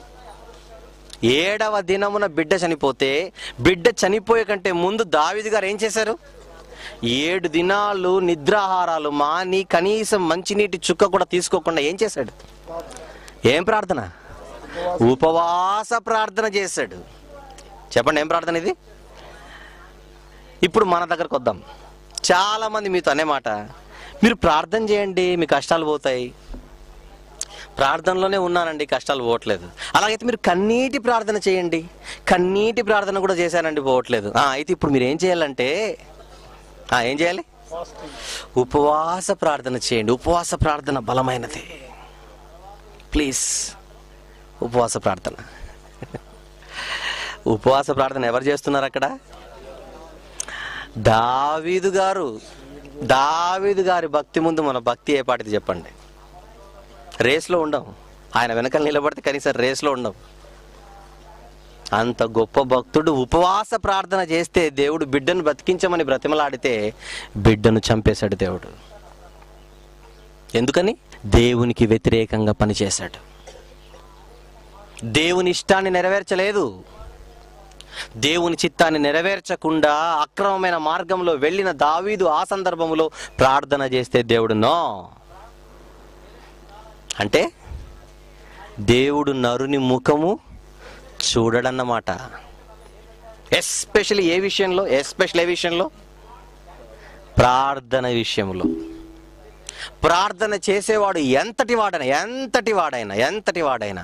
ఏడవ దినమున బిడ్డ చనిపోతే బిడ్డ చనిపోయే కంటే ముందు దావిది గారు ఏం చేశారు ఏడు దినాలు నిద్రాహారాలు మాని కనీసం మంచినీటి చుక్క కూడా తీసుకోకుండా ఏం చేశాడు ఏం ప్రార్థన ఉపవాస ప్రార్థన చేశాడు చెప్పండి ఏం ప్రార్థన ఇది ఇప్పుడు మన దగ్గరకు వద్దాం చాలా మంది మీతో అనే మాట మీరు ప్రార్థన చేయండి మీ కష్టాలు పోతాయి ప్రార్థనలోనే ఉన్నానండి కష్టాలు పోవట్లేదు అలాగైతే మీరు కన్నీటి ప్రార్థన చేయండి కన్నీటి ప్రార్థన కూడా చేశానండి పోవట్లేదు ఆ, అయితే ఇప్పుడు మీరు ఏం చేయాలంటే ఆ, ఏం చేయాలి ఫాస్టింగ్ ఉపవాస ప్రార్థన చేయండి ఉపవాస ప్రార్థన బలమైనది ప్లీజ్ ఉపవాస ప్రార్థన ఉపవాస ప్రార్థన ఎవరు చేస్తున్నారు అక్కడ దావీదు గారు దావీదు గారి భక్తి ముందు మన భక్తి ఏ పాటిది చెప్పండి రేస్లో ఉండం ఆయన వెనకాల నిలబడితే కనీసం రేస్లో ఉండం అంత గొప్ప భక్తుడు ఉపవాస ప్రార్థన చేస్తే దేవుడు బిడ్డను బ్రతికించమని బ్రతిమలాడితే బిడ్డను చంపేశాడు దేవుడు ఎందుకని దేవునికి వ్యతిరేకంగా పనిచేశాడు దేవుని ఇష్టాన్ని నెరవేర్చలేదు దేవుని చిత్తాన్ని నెరవేర్చకుండా అక్రమమైన మార్గంలో వెళ్ళిన దావీదు ఆ సందర్భంలో ప్రార్థన చేస్తే దేవుడు నో అంటే దేవుడు నరుని ముఖము చూడడన్నమాట ఎస్పెషల్లీ ఏ విషయంలో ఎస్పెషల్ ఏ విషయంలో ప్రార్థన విషయంలో ప్రార్థన చేసేవాడు ఎంతటి వాడైనా ఎంతటి వాడైనా ఎంతటి వాడైనా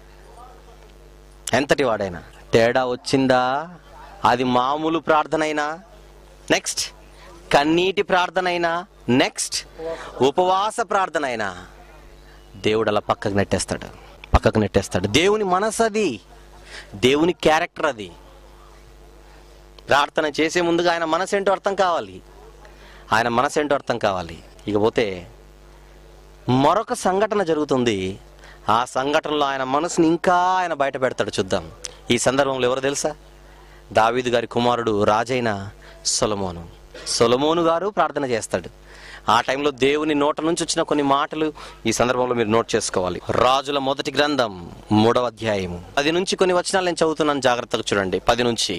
ఎంతటి వాడైనా తేడా వచ్చిందా అది మామూలు ప్రార్థన అయినా నెక్స్ట్ కన్నీటి ప్రార్థన అయినా నెక్స్ట్ ఉపవాస ప్రార్థన అయినా దేవుడు అలా పక్కకు నెట్టేస్తాడు పక్కకు నెట్టేస్తాడు దేవుని మనసు అది దేవుని క్యారెక్టర్ అది ప్రార్థన చేసే ముందుగా ఆయన మనసు ఏంటో అర్థం కావాలి ఆయన మనసు ఏంటో అర్థం కావాలి ఇకపోతే మరొక సంఘటన జరుగుతుంది ఆ సంఘటనలో ఆయన మనసుని ఇంకా ఆయన బయట పెడతాడు చూద్దాం ఈ సందర్భంలో ఎవరు తెలుసా దావీదు గారి కుమారుడు రాజైన సొలమోను సొలమోను గారు ప్రార్థన చేస్తాడు ఆ టైంలో దేవుని నోట నుంచి వచ్చిన కొన్ని మాటలు ఈ సందర్భంలో మీరు నోట్ చేసుకోవాలి రాజుల మొదటి గ్రంథం మూడవ అధ్యాయము పది నుంచి కొన్ని వచనాలు నేను చదువుతున్నాను జాగ్రత్తగా చూడండి పది నుంచి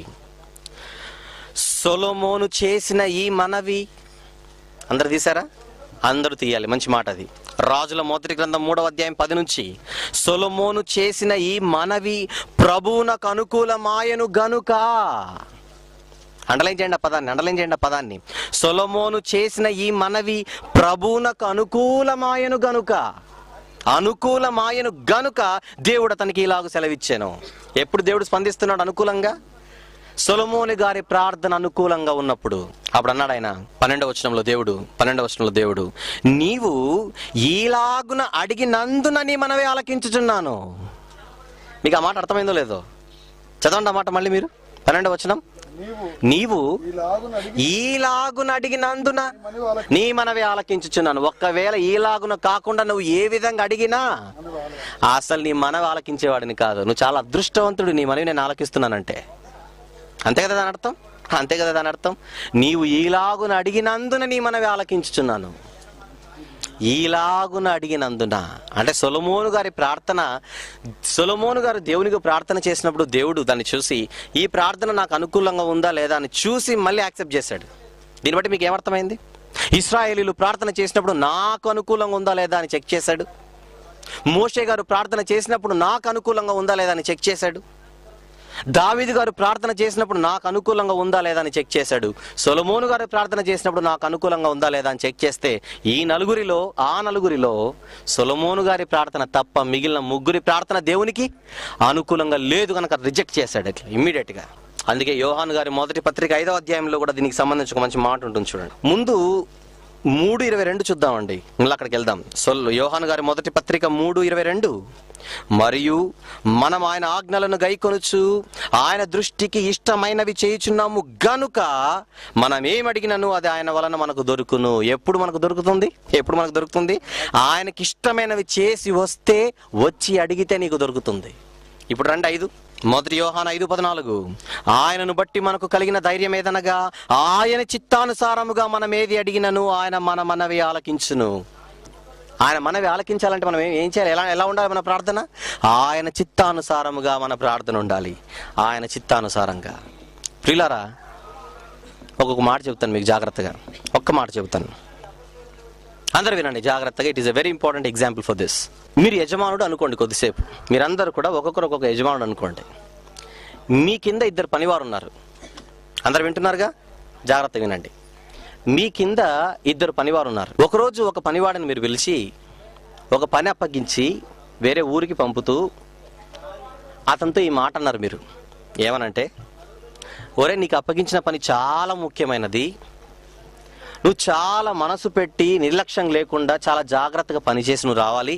సొలమోను చేసిన ఈ మనవి అందరు తీసారా అందరూ తీయాలి మంచి మాట అది రాజుల మొదటి గ్రంథం మూడవ అధ్యాయం పది నుంచి సొలమోను చేసిన ఈ మనవి ప్రభువునకు అనుకూలమాయను గనుక అండలైన్ చేయండి ఆ పదాన్ని అండలైన్ చేయండి ఆ పదాన్ని సొలమోను చేసిన ఈ మనవి ప్రభువునకు అనుకూలమాయను గనుక అనుకూలమాయను గనుక దేవుడు అతనికి ఇలాగ సెలవిచ్చాను ఎప్పుడు దేవుడు స్పందిస్తున్నాడు అనుకూలంగా సొలమోని గారి ప్రార్థన అనుకూలంగా ఉన్నప్పుడు అప్పుడు అన్నాడు ఆయన పన్నెండవ వచనంలో దేవుడు పన్నెండవ వచనంలో దేవుడు నీవు ఈలాగున అడిగినందున నీ మనవే ఆలకించుచున్నాను మీకు ఆ మాట అర్థమైందో లేదో చదవండి ఆ మాట మళ్ళీ మీరు పన్నెండవ వచనం నీవు నీవు ఈలాగున అడిగి ఈలాగున అడిగినందున మనవి వాళ్ళకి నీ మనవే ఆలకించుచున్నాను ఒక్కవేళ ఈలాగున కాకుండా నువ్వు ఏ విధంగా అడిగినా మనవి వాళ్ళకి అసలు నీ మనవి ఆలకించేవాడిని కాదు నువ్వు చాలా అదృష్టవంతుడు నీ మనవి నేను ఆలకిస్తున్నానంటే అంతే కదా దాని అర్థం అంతే కదా దాని అర్థం నీవు ఈలాగున అడిగినందున నీ మనవి ఆలకించుచున్నాను ఈలాగున అడిగినందున అంటే సొలమోను గారి ప్రార్థన సొలమోను గారు దేవునికి ప్రార్థన చేసినప్పుడు దేవుడు దాన్ని చూసి ఈ ప్రార్థన నాకు అనుకూలంగా ఉందా లేదా అని చూసి మళ్ళీ యాక్సెప్ట్ చేశాడు దీన్ని బట్టి మీకు ఏమర్థమైంది ఇస్రాయేలీలు ప్రార్థన చేసినప్పుడు నాకు అనుకూలంగా ఉందా లేదా అని చెక్ చేశాడు మోషే గారు ప్రార్థన చేసినప్పుడు నాకు అనుకూలంగా ఉందా లేదా అని చెక్ చేశాడు దావీదు గారు ప్రార్థన చేసినప్పుడు నాకు అనుకూలంగా ఉందా లేదా అని చెక్ చేశాడు సొలమోను గారు ప్రార్థన చేసినప్పుడు నాకు అనుకూలంగా ఉందా లేదా అని చెక్ చేస్తే ఈ నలుగురిలో ఆ నలుగురిలో సొలమోను గారి ప్రార్థన తప్ప మిగిలిన ముగ్గురి ప్రార్థన దేవునికి అనుకూలంగా లేదు కనుక రిజెక్ట్ చేశాడు ఇట్లా ఇమ్మీడియట్ గా అందుకే యోహాన్ గారి మొదటి పత్రిక ఐదవ అధ్యాయంలో కూడా దీనికి సంబంధించి ఒక మంచి మాట ఉంటుంది చూడండి ముందు మూడు ఇరవై రెండు చూద్దామండి మళ్ళీ అక్కడికి వెళ్దాం సో యోహాన్ గారి మొదటి పత్రిక మూడు ఇరవై రెండు మరియు మనం ఆయన ఆజ్ఞలను గైకొనుచు ఆయన దృష్టికి ఇష్టమైనవి చేయుచున్నాము గనుక మనం ఏమడిగినను అది ఆయన వలన మనకు దొరుకును ఎప్పుడు మనకు దొరుకుతుంది ఎప్పుడు మనకు దొరుకుతుంది ఆయనకి ఇష్టమైనవి చేసి వస్తే వచ్చి అడిగితే నీకు దొరుకుతుంది ఇప్పుడు రండి ఐదు మొదటి యోహాన్ ఐదు పద్నాలుగు ఆయనను బట్టి మనకు కలిగిన ధైర్యం ఏదనగా ఆయన చిత్తానుసారముగా మనం ఏది అడిగినను ఆయన మన మనవి ఆలకించును ఆయన మనవి ఆలకించాలంటే మనం ఏం- ఏం చేయాలి ఎలా ఎలా ఉండాలి మన ప్రార్థన ఆయన చిత్తానుసారముగా మన ప్రార్థన ఉండాలి ఆయన చిత్తానుసారంగా ప్రియులారా ఒక్కొక్క మాట చెప్తాను మీకు జాగ్రత్తగా ఒక్క మాట చెబుతాను అందరు వినండి జాగ్రత్తగా it is a very important example for this మీరు యజమానుడు అనుకోండి కొద్దిసేపు మీరందరూ కూడా ఒక్కొక్కరు ఒక్కొక్క యజమానుడు అనుకోండి మీ కింద ఇద్దరు పనివారు ఉన్నారు అందరు వింటున్నారుగా జాగ్రత్త వినండి మీ కింద ఇద్దరు పనివారు ఉన్నారు ఒకరోజు ఒక పనివాడిని మీరు పిలిచి ఒక పని అప్పగించి వేరే ఊరికి పంపుతూ అతనితో ఈ మాట అన్నారు మీరు ఏమనంటే ఒరే నీకు అప్పగించిన పని చాలా ముఖ్యమైనది నువ్వు చాలా మనసు పెట్టి నిర్లక్ష్యం లేకుండా చాలా జాగ్రత్తగా పనిచేసి నువ్వు రావాలి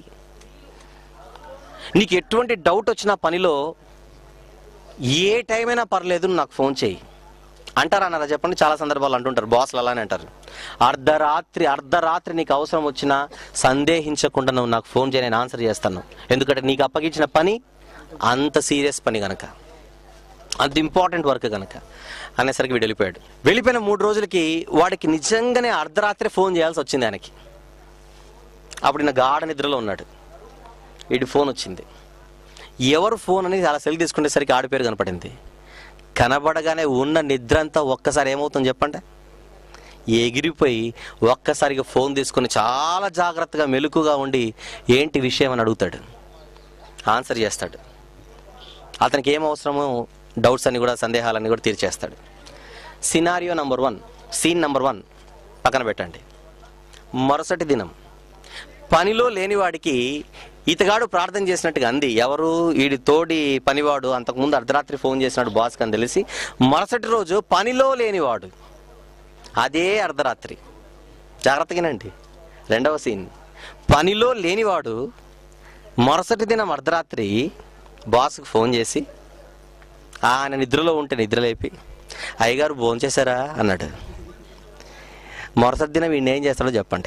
నీకు ఎటువంటి డౌట్ వచ్చిన పనిలో ఏ టైం అయినా పర్లేదు నువ్వు నాకు ఫోన్ చేయి అంటారా అన్నారా చెప్పండి చాలా సందర్భాలు అంటుంటారు బాస్లు అలానే అంటారు అర్ధరాత్రి అర్ధరాత్రి నీకు అవసరం వచ్చినా సందేహించకుండా నువ్వు నాకు ఫోన్ చేయి నేను ఆన్సర్ చేస్తాను ఎందుకంటే నీకు అప్పగించిన పని అంత సీరియస్ పని గనక అంత ఇంపార్టెంట్ వర్క్ కనుక అనేసరికి వీడు వెళ్ళిపోయాడు వెళ్ళిపోయిన మూడు రోజులకి వాడికి నిజంగానే అర్ధరాత్రి ఫోన్ చేయాల్సి వచ్చింది ఆయనకి అప్పుడు ఈయన గాఢ నిద్రలో ఉన్నాడు వీడి ఫోన్ వచ్చింది ఎవరు ఫోన్ అని అలా సెల్ తీసుకునేసరికి ఆడి పేరు కనపడింది కనబడగానే ఉన్న నిద్ర అంతా ఒక్కసారి ఏమవుతుంది చెప్పండి ఎగిరిపోయి ఒక్కసారిగా ఫోన్ తీసుకొని చాలా జాగ్రత్తగా మెలకుగా ఉండి ఏంటి విషయం అని అడుగుతాడు ఆన్సర్ చేస్తాడు అతనికి ఏం అవసరమో డౌట్స్ అన్ని కూడా సందేహాలన్నీ కూడా తీర్చేస్తాడు scenario number one scene number one పక్కన పెట్టండి మరుసటి దినం పనిలో లేనివాడికి ఇతగాడు ప్రార్థన చేసినట్టుగా అంది ఎవరు వీడి తోడి పనివాడు అంతకుముందు అర్ధరాత్రి ఫోన్ చేసినాడు బాస్కి అని తెలిసి మరుసటి రోజు పనిలో లేనివాడు అదే అర్ధరాత్రి జాగ్రత్తగానండి రెండవ సీన్ పనిలో లేనివాడు మరుసటి దినం అర్ధరాత్రి బాస్కి ఫోన్ చేసి ఆయన నిద్రలో ఉంటే నిద్రలేపి అయ్యగారు ఫోన్ చేశారా అన్నాడు మరుసటి దినం వీడిని ఏం చేస్తాడో చెప్పండి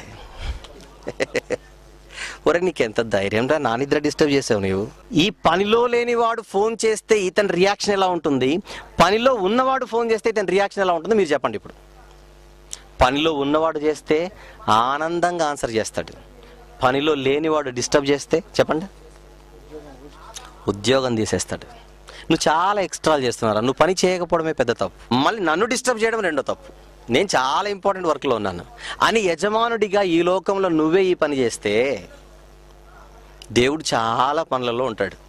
ఒరే నీకు ఎంత ధైర్యం రా నా నిద్ర డిస్టర్బ్ చేసావు నీవు ఈ పనిలో లేనివాడు ఫోన్ చేస్తే ఇతని రియాక్షన్ ఎలా ఉంటుంది పనిలో ఉన్నవాడు ఫోన్ చేస్తే ఇతని రియాక్షన్ ఎలా ఉంటుందో మీరు చెప్పండి ఇప్పుడు పనిలో ఉన్నవాడు చేస్తే ఆనందంగా ఆన్సర్ చేస్తాడు పనిలో లేనివాడు డిస్టర్బ్ చేస్తే చెప్పండి ఉద్యోగం తీసేస్తాడు నువ్వు చాలా ఎక్స్ట్రాలు చేస్తున్నారా నువ్వు పని చేయకపోవడమే పెద్ద తప్పు మళ్ళీ నన్ను డిస్టర్బ్ చేయడం రెండో తప్పు నేను చాలా ఇంపార్టెంట్ వర్క్లో ఉన్నాను అని యజమానుడిగా ఈ లోకంలో నువ్వే ఈ పని చేస్తే దేవుడు చాలా పనులలో ఉంటాడు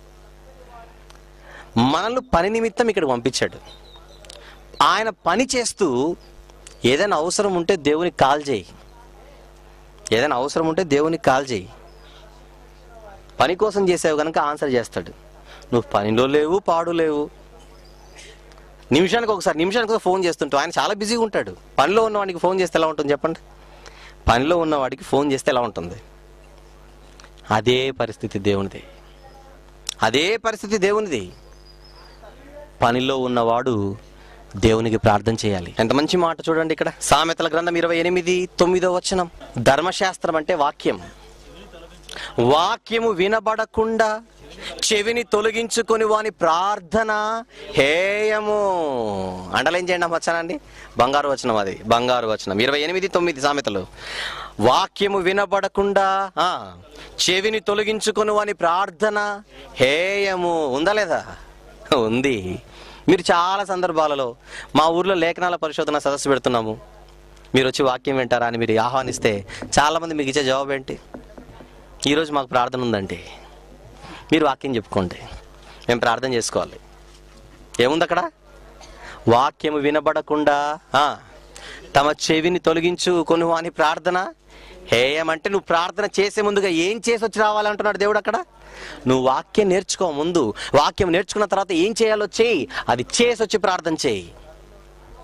మనల్ని పని నిమిత్తం ఇక్కడికి పంపించాడు ఆయన పని చేస్తూ ఏదైనా అవసరం ఉంటే దేవునికి కాల్ చేయి ఏదైనా అవసరం ఉంటే దేవునికి కాల్ చేయి పని కోసం చేసావు కనుక ఆన్సర్ చేస్తాడు నువ్వు పనిలో లేవు పాడు లేవు నిమిషానికి ఒకసారి నిమిషానికి ఒకసారి ఫోన్ చేస్తుంటావు ఆయన చాలా బిజీగా ఉంటాడు పనిలో ఉన్నవాడికి ఫోన్ చేస్తే ఎలా ఉంటుంది చెప్పండి పనిలో ఉన్నవాడికి ఫోన్ చేస్తే ఎలా ఉంటుంది అదే పరిస్థితి దేవునిది అదే పరిస్థితి దేవునిది పనిలో ఉన్నవాడు దేవునికి ప్రార్థన చేయాలి ఎంత మంచి మాట చూడండి ఇక్కడ సామెతల గ్రంథం ఇరవై ఎనిమిది తొమ్మిదో వచనం ధర్మశాస్త్రం అంటే వాక్యం వాక్యము వినబడకుండా చెవిని తొలగించుకొని వాని ప్రార్థన హేయము అండలేం చేయండి ఆ వచనాన్ని బంగారు వచనం అది బంగారు వచనం ఇరవై ఎనిమిది తొమ్మిది సామెతలు వాక్యము వినబడకుండా ఆ, చెవిని తొలగించుకొని వాని ప్రార్థన హేయము ఉందా లేదా ఉంది మీరు చాలా సందర్భాలలో మా ఊర్లో లేఖనాల పరిశోధన సదస్సు పెడుతున్నాము మీరు వచ్చి వాక్యం వింటారా అని మీరు ఆహ్వానిస్తే చాలామంది మీకు ఇచ్చే జవాబు ఏంటి ఈరోజు మాకు ప్రార్థన ఉందండి మీరు వాక్యం చెప్పుకోండి మేము ప్రార్థన చేసుకోవాలి ఏముంది అక్కడ వాక్యము వినబడకుండా ఆ, తమ చెవిని తొలగించు కొను అని ప్రార్థన హేయమంటే నువ్వు ప్రార్థన చేసే ముందుగా ఏం చేసి వచ్చి రావాలంటున్నాడు దేవుడు అక్కడ నువ్వు వాక్యం నేర్చుకో ముందు వాక్యం నేర్చుకున్న తర్వాత ఏం చేయాలో చేయి అది చేసి వచ్చి ప్రార్థన చేయి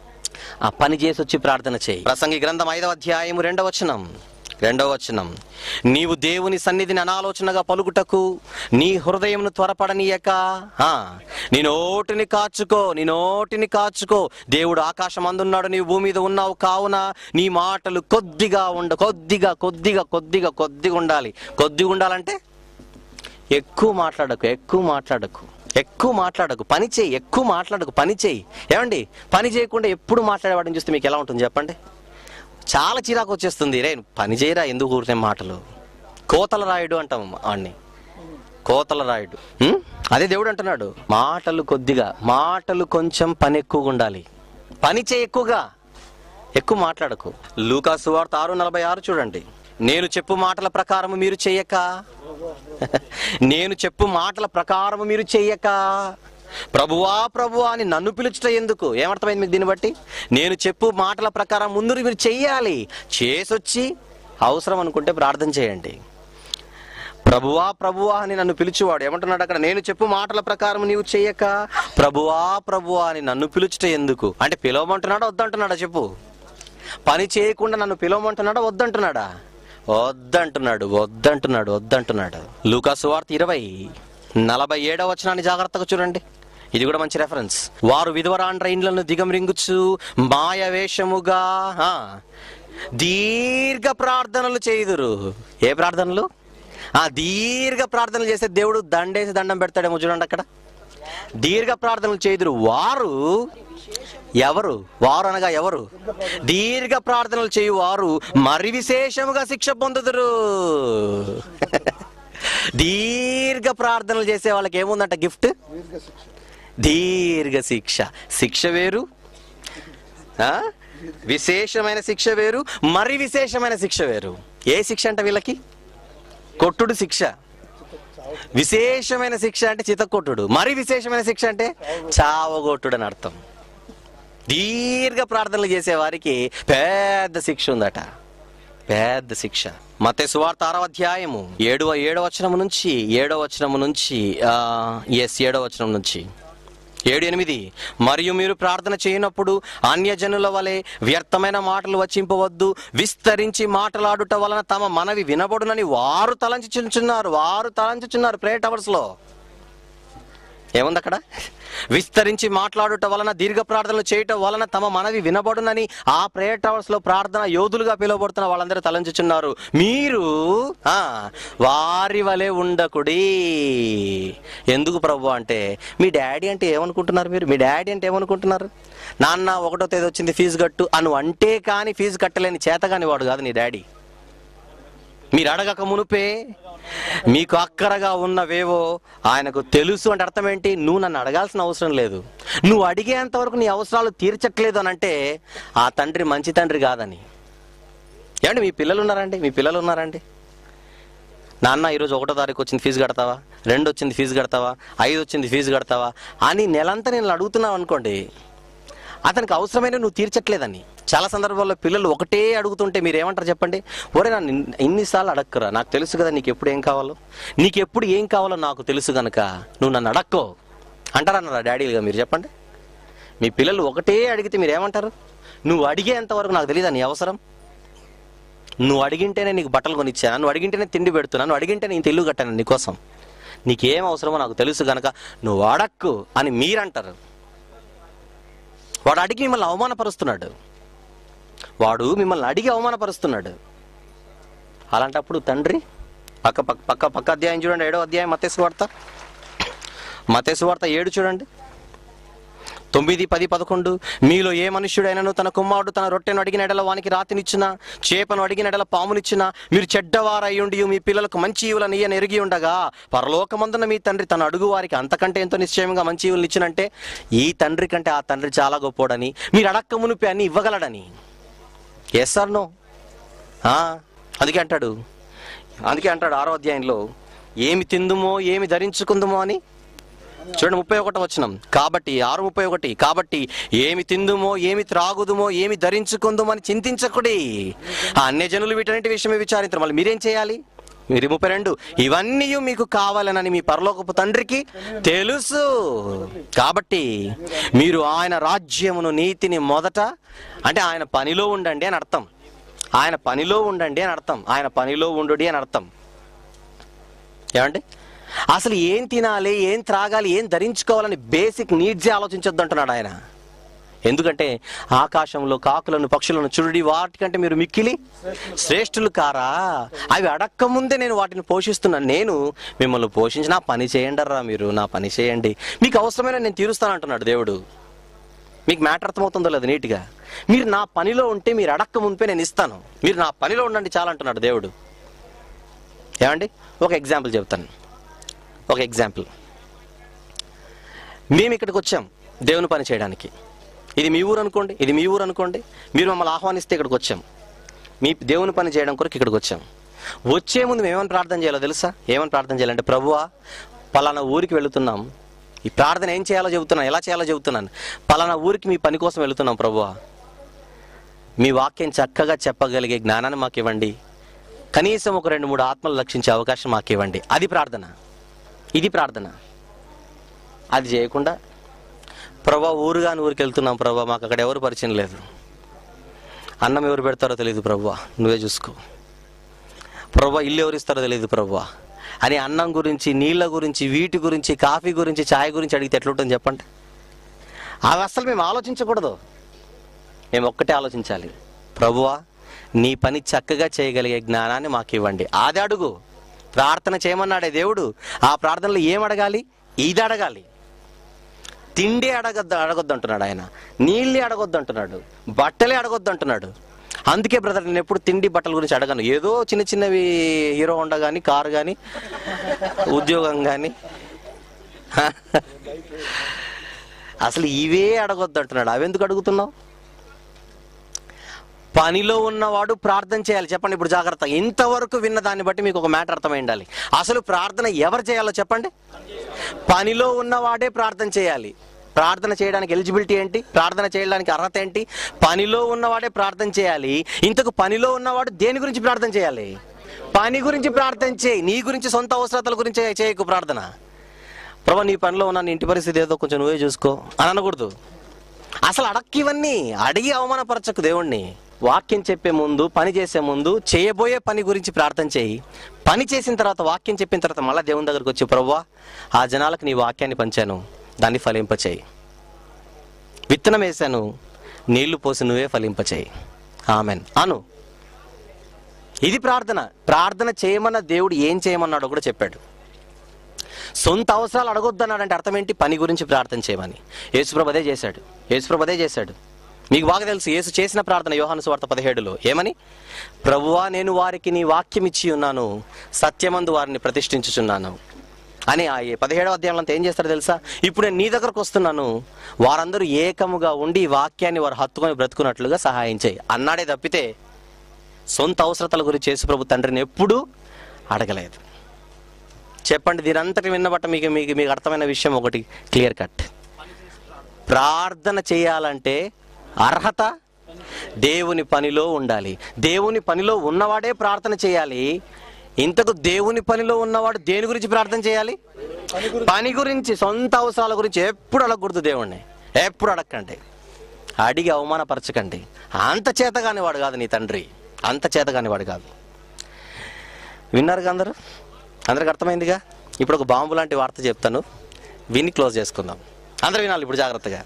ఆ పని చేసి వచ్చి ప్రార్థన చేయి ప్రసంగి గ్రంథం ఐదవ అధ్యాయము రెండవ వచనం రెండవ వచనం నీవు దేవుని సన్నిధిని అనాలోచనగా పలుకుటకు నీ హృదయంను త్వరపడనీయక ఆ, నీ నోటిని కాచుకో నీ నోటిని కాచుకో దేవుడు ఆకాశం అందున్నాడు నీవు భూమి మీద ఉన్నావు కావున నీ మాటలు కొద్దిగా ఉండ కొద్దిగా కొద్దిగా కొద్దిగా కొద్దిగా ఉండాలి కొద్దిగా ఉండాలంటే ఎక్కువ మాట్లాడకు ఎక్కువ మాట్లాడకు ఎక్కువ మాట్లాడకు పని చేయి ఎక్కువ మాట్లాడకు పని చేయి ఏమండి పని చేయకుండా ఎప్పుడు మాట్లాడేవాడిని చూస్తే మీకు ఎలా ఉంటుంది చెప్పండి చాలా చిరాకు వచ్చేస్తుంది రే పని చేయరా ఎందుకు కూర్చునే మాటలు కోతల రాయుడు అంటాం వాడిని కోతల రాయుడు ఉం? అదే దేవుడు అంటున్నాడు మాటలు కొద్దిగా మాటలు కొంచెం పని ఎక్కువగా ఉండాలి పని చేయి ఎక్కువగా ఎక్కువ మాట్లాడకు లూకా సువార్త ఆరు నలభై ఆరు చూడండి నేను చెప్పు మాటల ప్రకారం మీరు చెయ్యక నేను చెప్పు మాటల ప్రకారం మీరు చెయ్యక ప్రభువా ప్రభువా అని నన్ను పిలుచుట ఎందుకు ఏమర్థమైంది మీకు దీన్ని బట్టి నేను చెప్పు మాటల ప్రకారం ముందు మీరు చెయ్యాలి చేసొచ్చి అవసరం అనుకుంటే ప్రార్థన చేయండి ప్రభువా ప్రభువా అని నన్ను పిలుచువాడు ఏమంటున్నాడు అక్కడ నేను చెప్పు మాటల ప్రకారం నీవు చెయ్యక ప్రభువా ప్రభువా అని నన్ను పిలుచుట ఎందుకు అంటే పిలవమంటున్నాడా వద్దంటున్నాడా చెప్పు పని చేయకుండా నన్ను పిలవమంటున్నాడా వద్దంటున్నాడా వద్దంటున్నాడు వద్దంటున్నాడు వద్దంటున్నాడు లూకాసు వార్త ఇరవై నలభై ఏడవ వచనాన్ని జాగ్రత్తగా చూడండి ఇది కూడా మంచి రెఫరెన్స్ వారు విధవరాండ్ర ఇండ్లను దిగమరింగుచు మాయ వేషముగా ఆ, దీర్ఘ ప్రార్థనలు చేయుదురు ఏ ప్రార్థనలు ఆ దీర్ఘ ప్రార్థనలు చేస్తే దేవుడు దండేసి దండం పెడతాడేమో చూడండి అక్కడ దీర్ఘ ప్రార్థనలు చేయుదురు వారు ఎవరు వారు అనగా ఎవరు దీర్ఘ ప్రార్థనలు చేయు వారు మరి విశేషముగా శిక్ష పొందుదురు దీర్ఘ ప్రార్థనలు చేసే వాళ్ళకి ఏముందంట గిఫ్ట్ దీర్ఘ శిక్ష దీర్ఘ శిక్ష శిక్ష వేరు ఆ? విశేషమైన శిక్ష వేరు మరి విశేషమైన శిక్ష వేరు ఏ శిక్ష అంట వీళ్ళకి కొట్టుడు శిక్ష విశేషమైన శిక్ష అంటే చితకొట్టుడు మరి విశేషమైన శిక్ష అంటే చావగొట్టుడు అని అర్థం దీర్ఘ ప్రార్థనలు చేసే వారికి పెద్ద శిక్ష ఉందట పెద్ద శిక్ష మతే సువార్త ఆరవ అధ్యాయము ఏడవ ఏడవ వచనము నుంచి ఏడవ వచనము నుంచి ఎస్ ఏడవ వచనం నుంచి ఏడు ఎనిమిది మరియు మీరు ప్రార్థన చేయనప్పుడు అన్యజనుల వలె వ్యర్థమైన మాటలు వచ్చింపవద్దు విస్తరించి మాటలాడుట వలన తమ మనవి వినబడునని వారు తలంచుచున్నారు వారు తలంచుచున్నారు ప్రే టవర్స్ లో ఏముంది అక్కడ విస్తరించి మాట్లాడుట వలన దీర్ఘ ప్రార్థనలు చేయటం వలన తమ మనవి వినబడునని ఆ ప్రేయర్ టవర్స్ లో ప్రార్థన యోధులుగా పిలువబడుతున్న వాళ్ళందరూ తలంచుచున్నారు మీరు ఆ వారి వలె ఉండకుడి ఎందుకు ప్రభు అంటే మీ డాడీ అంటే ఏమనుకుంటున్నారు మీరు మీ డాడీ అంటే ఏమనుకుంటున్నారు నాన్న ఒకటో తేదీ వచ్చింది ఫీజు కట్టు అను అంటే కానీ ఫీజు కట్టలేని చేతగాని వాడు కాదు నీ డాడీ మీరు అడగక మునుపే మీకు అక్కరగా ఉన్నవేవో ఆయనకు తెలుసు అంటే అర్థం ఏంటి నువ్వు నన్ను అడగాల్సిన అవసరం లేదు నువ్వు అడిగేంత వరకు నీ అవసరాలు తీర్చట్లేదు అని అంటే ఆ తండ్రి మంచి తండ్రి కాదని ఏమండి మీ పిల్లలు ఉన్నారండి మీ పిల్లలు ఉన్నారండి నాన్న ఈరోజు ఒకటో తారీఖు వచ్చింది ఫీజు కడతావా రెండు వచ్చింది ఫీజు కడతావా ఐదు వచ్చింది ఫీజు కడతావా అని నెలంతా నేను అడుగుతున్నావు అనుకోండి అతనికి అవసరమైన నువ్వు తీర్చట్లేదని చాలా సందర్భాల్లో పిల్లలు ఒకటే అడుగుతుంటే మీరు ఏమంటారు చెప్పండి ఒరే నన్ను ఇన్- ఇన్నిసార్లు అడక్కరా నాకు తెలుసు కదా నీకు ఎప్పుడు ఏం కావాలో నీకు ఎప్పుడు ఏం కావాలో నాకు తెలుసు గనక నువ్వు నన్ను అడక్కో అంటారన్నారా డాడీలుగా మీరు చెప్పండి మీ పిల్లలు ఒకటే అడిగితే మీరు ఏమంటారు నువ్వు అడిగేంత వరకు నాకు తెలియదా నీ అవసరం నువ్వు అడిగింటేనే నీకు బట్టలు కొనిచ్చాను నువ్వు అడిగింటేనే తిండి పెడుతున్నాను నువ్వు అడిగింటే నేను ఇల్లు కట్టాను నీకోసం నీకేం అవసరమో నాకు తెలుసు గనక నువ్వు అడక్కు అని మీరంటారు వాడు అడిగి మిమ్మల్ని అవమానపరుస్తున్నాడు వాడు మిమ్మల్ని అడిగి అవమానపరుస్తున్నాడు అలాంటప్పుడు తండ్రి పక్క పక్క పక్క పక్క అధ్యాయం చూడండి ఏడో అధ్యాయం మతేసు వార్త మతేసు వార్త ఏడు చూడండి తొమ్మిది పది పదకొండు మీలో ఏ మనుష్యుడైనను తన కుమారుడు తన రొట్టెను అడిగిన ఎడల వానికి రాతినిచ్చిన చేపను అడిగిన ఎడల పామునిచ్చిన మీరు చెడ్డవారయ్యుండి మీ పిల్లలకు మంచి ఈవులను ఇయ్యని ఎరిగి ఉండగా పరలోకమందున మీ తండ్రి తన అడుగు వారికి అంతకంటే ఎంతో నిశ్చయంగా మంచి ఈవులను ఇచ్చినంటే ఈ తండ్రి కంటే ఆ తండ్రి చాలా గొప్పోడని మీరు అడక్క మునిపి అన్ని ఇవ్వగలడని ఎస్ సార్ నో అందుకే అంటాడు అందుకే అంటాడు ఆరో అధ్యాయంలో ఏమి తిందుమో ఏమి ధరించుకుందుమో అని చూడండి ముప్పై ఒకటి వచ్చినం కాబట్టి ఆరు ముప్పై ఒకటి కాబట్టి ఏమి తిందుమో ఏమి త్రాగుదుమో ఏమి ధరించుకుందుమో అని చింతించకుడి ఆ అన్య జనులు వీటన్నిటి విషయమే విచారించరు మళ్ళీ మీరేం చేయాలి మీరు ముప్పై రెండు ఇవన్నీ మీకు కావాలనని మీ పరలోకపు తండ్రికి తెలుసు కాబట్టి మీరు ఆయన రాజ్యమును నీతిని మొదట అంటే ఆయన పనిలో ఉండండి అని అర్థం ఆయన పనిలో ఉండండి అని అర్థం ఆయన పనిలో ఉండు అని అర్థం ఏమండి అసలు ఏం తినాలి ఏం త్రాగాలి ఏం ధరించుకోవాలని బేసిక్ నీడ్సే ఆలోచించొద్దు అంటున్నాడు ఆయన ఎందుకంటే ఆకాశంలో కాకులను పక్షులను చురుడి వాటికంటే మీరు మిక్కిలి శ్రేష్ఠులు కారా అవి అడక్క ముందే నేను వాటిని పోషిస్తున్నాను నేను మిమ్మల్ని పోషించి నా పని చేయండి మీరు నా పని చేయండి మీకు అవసరమైన నేను తీరుస్తాను అంటున్నాడు దేవుడు మీకు మ్యాటర్ అర్థమవుతుందో లేదు నీట్గా మీరు నా పనిలో ఉంటే మీరు అడక్క ముందే నేను ఇస్తాను మీరు నా పనిలో ఉండండి చాలా అంటున్నాడు దేవుడు ఏమండి ఒక ఎగ్జాంపుల్ చెప్తాను ఒక ఎగ్జాంపుల్ మేము ఇక్కడికి వచ్చాం దేవుని పని చేయడానికి ఇది మీ ఊరు అనుకోండి ఇది మీ ఊరు అనుకోండి మీరు మమ్మల్ని ఆహ్వానిస్తే ఇక్కడికి వచ్చాం మీ దేవుని పని చేయడం కొరకు ఇక్కడికి వచ్చాం వచ్చే ముందు మేము ఏమని ప్రార్థన చేయాలో తెలుసా ఏమని ప్రార్థన చేయాలంటే ప్రభువా పలానా ఊరికి వెళుతున్నాం ఈ ప్రార్థన ఏం చేయాలో చెబుతున్నాను ఎలా చేయాలో చెబుతున్నాను పలానా ఊరికి మీ పని కోసం వెళుతున్నాం ప్రభువా మీ వాక్యం చక్కగా చెప్పగలిగే జ్ఞానాన్ని మాకు ఇవ్వండి కనీసం ఒక రెండు మూడు ఆత్మలు రక్షించే అవకాశం మాకు ఇవ్వండి అది ప్రార్థన ఇది ప్రార్థన అది చేయకుండా ప్రభా ఊరుగాని ఊరికి వెళ్తున్నాం ప్రభా మాకు అక్కడ ఎవరు పరిచయం లేదు అన్నం ఎవరు పెడతారో తెలియదు ప్రభా నువ్వే చూసుకో ప్రభా ఇల్లు ఎవరు ఇస్తారో తెలియదు ప్రభా అని అన్నం గురించి నీళ్ళ గురించి వీటి గురించి కాఫీ గురించి ఛాయ్ గురించి అడిగితే ఎట్లుంటుంది చెప్పండి అవి అసలు మేము ఆలోచించకూడదు మేము ఒక్కటే ఆలోచించాలి ప్రభువా నీ పని చక్కగా చేయగలిగే జ్ఞానాన్ని మాకు ఇవ్వండి అది అడుగు ప్రార్థన చేయమన్నాడే దేవుడు ఆ ప్రార్థనలో ఏం అడగాలి ఇది అడగాలి తిండి అడగద్దు అడగొద్దు అంటున్నాడు ఆయన నీళ్ళే అడగొద్దు అంటున్నాడు బట్టలే అడగొద్దు అంటున్నాడు అందుకే బ్రదర్ నేను ఎప్పుడు తిండి బట్టల గురించి అడగను ఏదో చిన్న చిన్నవి హీరో హోండా కానీ కారు కానీ ఉద్యోగం కానీ అసలు ఇవే అడగొద్దు అంటున్నాడు అవెందుకు అడుగుతున్నావు పనిలో ఉన్నవాడు ప్రార్థన చేయాలి చెప్పండి ఇప్పుడు జాగ్రత్త ఇంతవరకు విన్న దాన్ని బట్టి మీకు ఒక మ్యాటర్ అర్థమై ఉండాలి అసలు ప్రార్థన ఎవరు చేయాలో చెప్పండి పనిలో ఉన్నవాడే ప్రార్థన చేయాలి ప్రార్థన చేయడానికి ఎలిజిబిలిటీ ఏంటి ప్రార్థన చేయడానికి అర్హత ఏంటి పనిలో ఉన్నవాడే ప్రార్థన చేయాలి ఇంతకు పనిలో ఉన్నవాడు దేని గురించి ప్రార్థన చేయాలి పని గురించి ప్రార్థన చేయి నీ గురించి సొంత అవసరతల గురించి చేయకు ప్రార్థన ప్రభా నీ పనిలో ఉన్న నీ ఇంటి పరిస్థితి ఏదో కొంచెం నువ్వే చూసుకో అని అనకూడదు అసలు అడక్కి ఇవన్నీ అడిగి అవమానపరచకు దేవుణ్ణి వాక్యం చెప్పే ముందు పని చేసే ముందు చేయబోయే పని గురించి ప్రార్థన చేయి పని చేసిన తర్వాత వాక్యం చెప్పిన తర్వాత మళ్ళీ దేవుని దగ్గరకు వచ్చి ప్రవ్వా ఆ జనాలకు నీ వాక్యాన్ని పంచాను దాన్ని ఫలింపచేయి విత్తనం వేశాను నీళ్లు పోసి నువ్వే ఫలింపచేయి ఆమెన్ అను ఇది ప్రార్థన ప్రార్థన చేయమన్న దేవుడు ఏం చేయమన్నాడో కూడా చెప్పాడు సొంత అవసరాలు అడగొద్దన్నాడంటే అర్థం ఏంటి పని గురించి ప్రార్థన చేయమని యేసుప్రభు అదే చేశాడు యేసుప్రభు అదే చేశాడు మీకు బాగా తెలుసు యేసు చేసిన ప్రార్థన యోహాను సువార్త పదిహేడులో ఏమని ప్రభువా నేను వారికి నీ వాక్యం ఇచ్చి ఉన్నాను సత్యమందు వారిని ప్రతిష్ఠించుచున్నాను అని ఆ పదిహేడవ అధ్యాయంలో అంతా ఏం చేస్తారో తెలుసా ఇప్పుడు నేను నీ దగ్గరకు వస్తున్నాను వారందరూ ఏకముగా ఉండి ఈ వాక్యాన్ని వారు హత్తుకొని బ్రతుకున్నట్లుగా సహాయం చేయి అన్నాడే తప్పితే సొంత అవసరతల గురించి యేసుప్రభు తండ్రిని ఎప్పుడూ అడగలేదు చెప్పండి దీనంతటి విన్నబట్ట మీకు మీకు మీకు అర్థమైన విషయం ఒకటి క్లియర్ కట్ ప్రార్థన చేయాలంటే అర్హత దేవుని పనిలో ఉండాలి దేవుని పనిలో ఉన్నవాడే ప్రార్థన చేయాలి ఇంతకు దేవుని పనిలో ఉన్నవాడు దేని గురించి ప్రార్థన చేయాలి పని గురించి సొంత అవసరాల గురించి ఎప్పుడు అడగకూడదు దేవుణ్ణి ఎప్పుడు అడగకండి అడిగి అవమానపరచకండి అంత చేతగాని వాడు కాదు నీ తండ్రి అంత చేతగాని వాడు కాదు విన్నారుగా అందరూ అందరికి అర్థమైందిగా ఇప్పుడు ఒక బాంబు లాంటి వార్త చెప్తాను విని క్లోజ్ చేసుకుందాం అందరూ వినాలి ఇప్పుడు జాగ్రత్తగా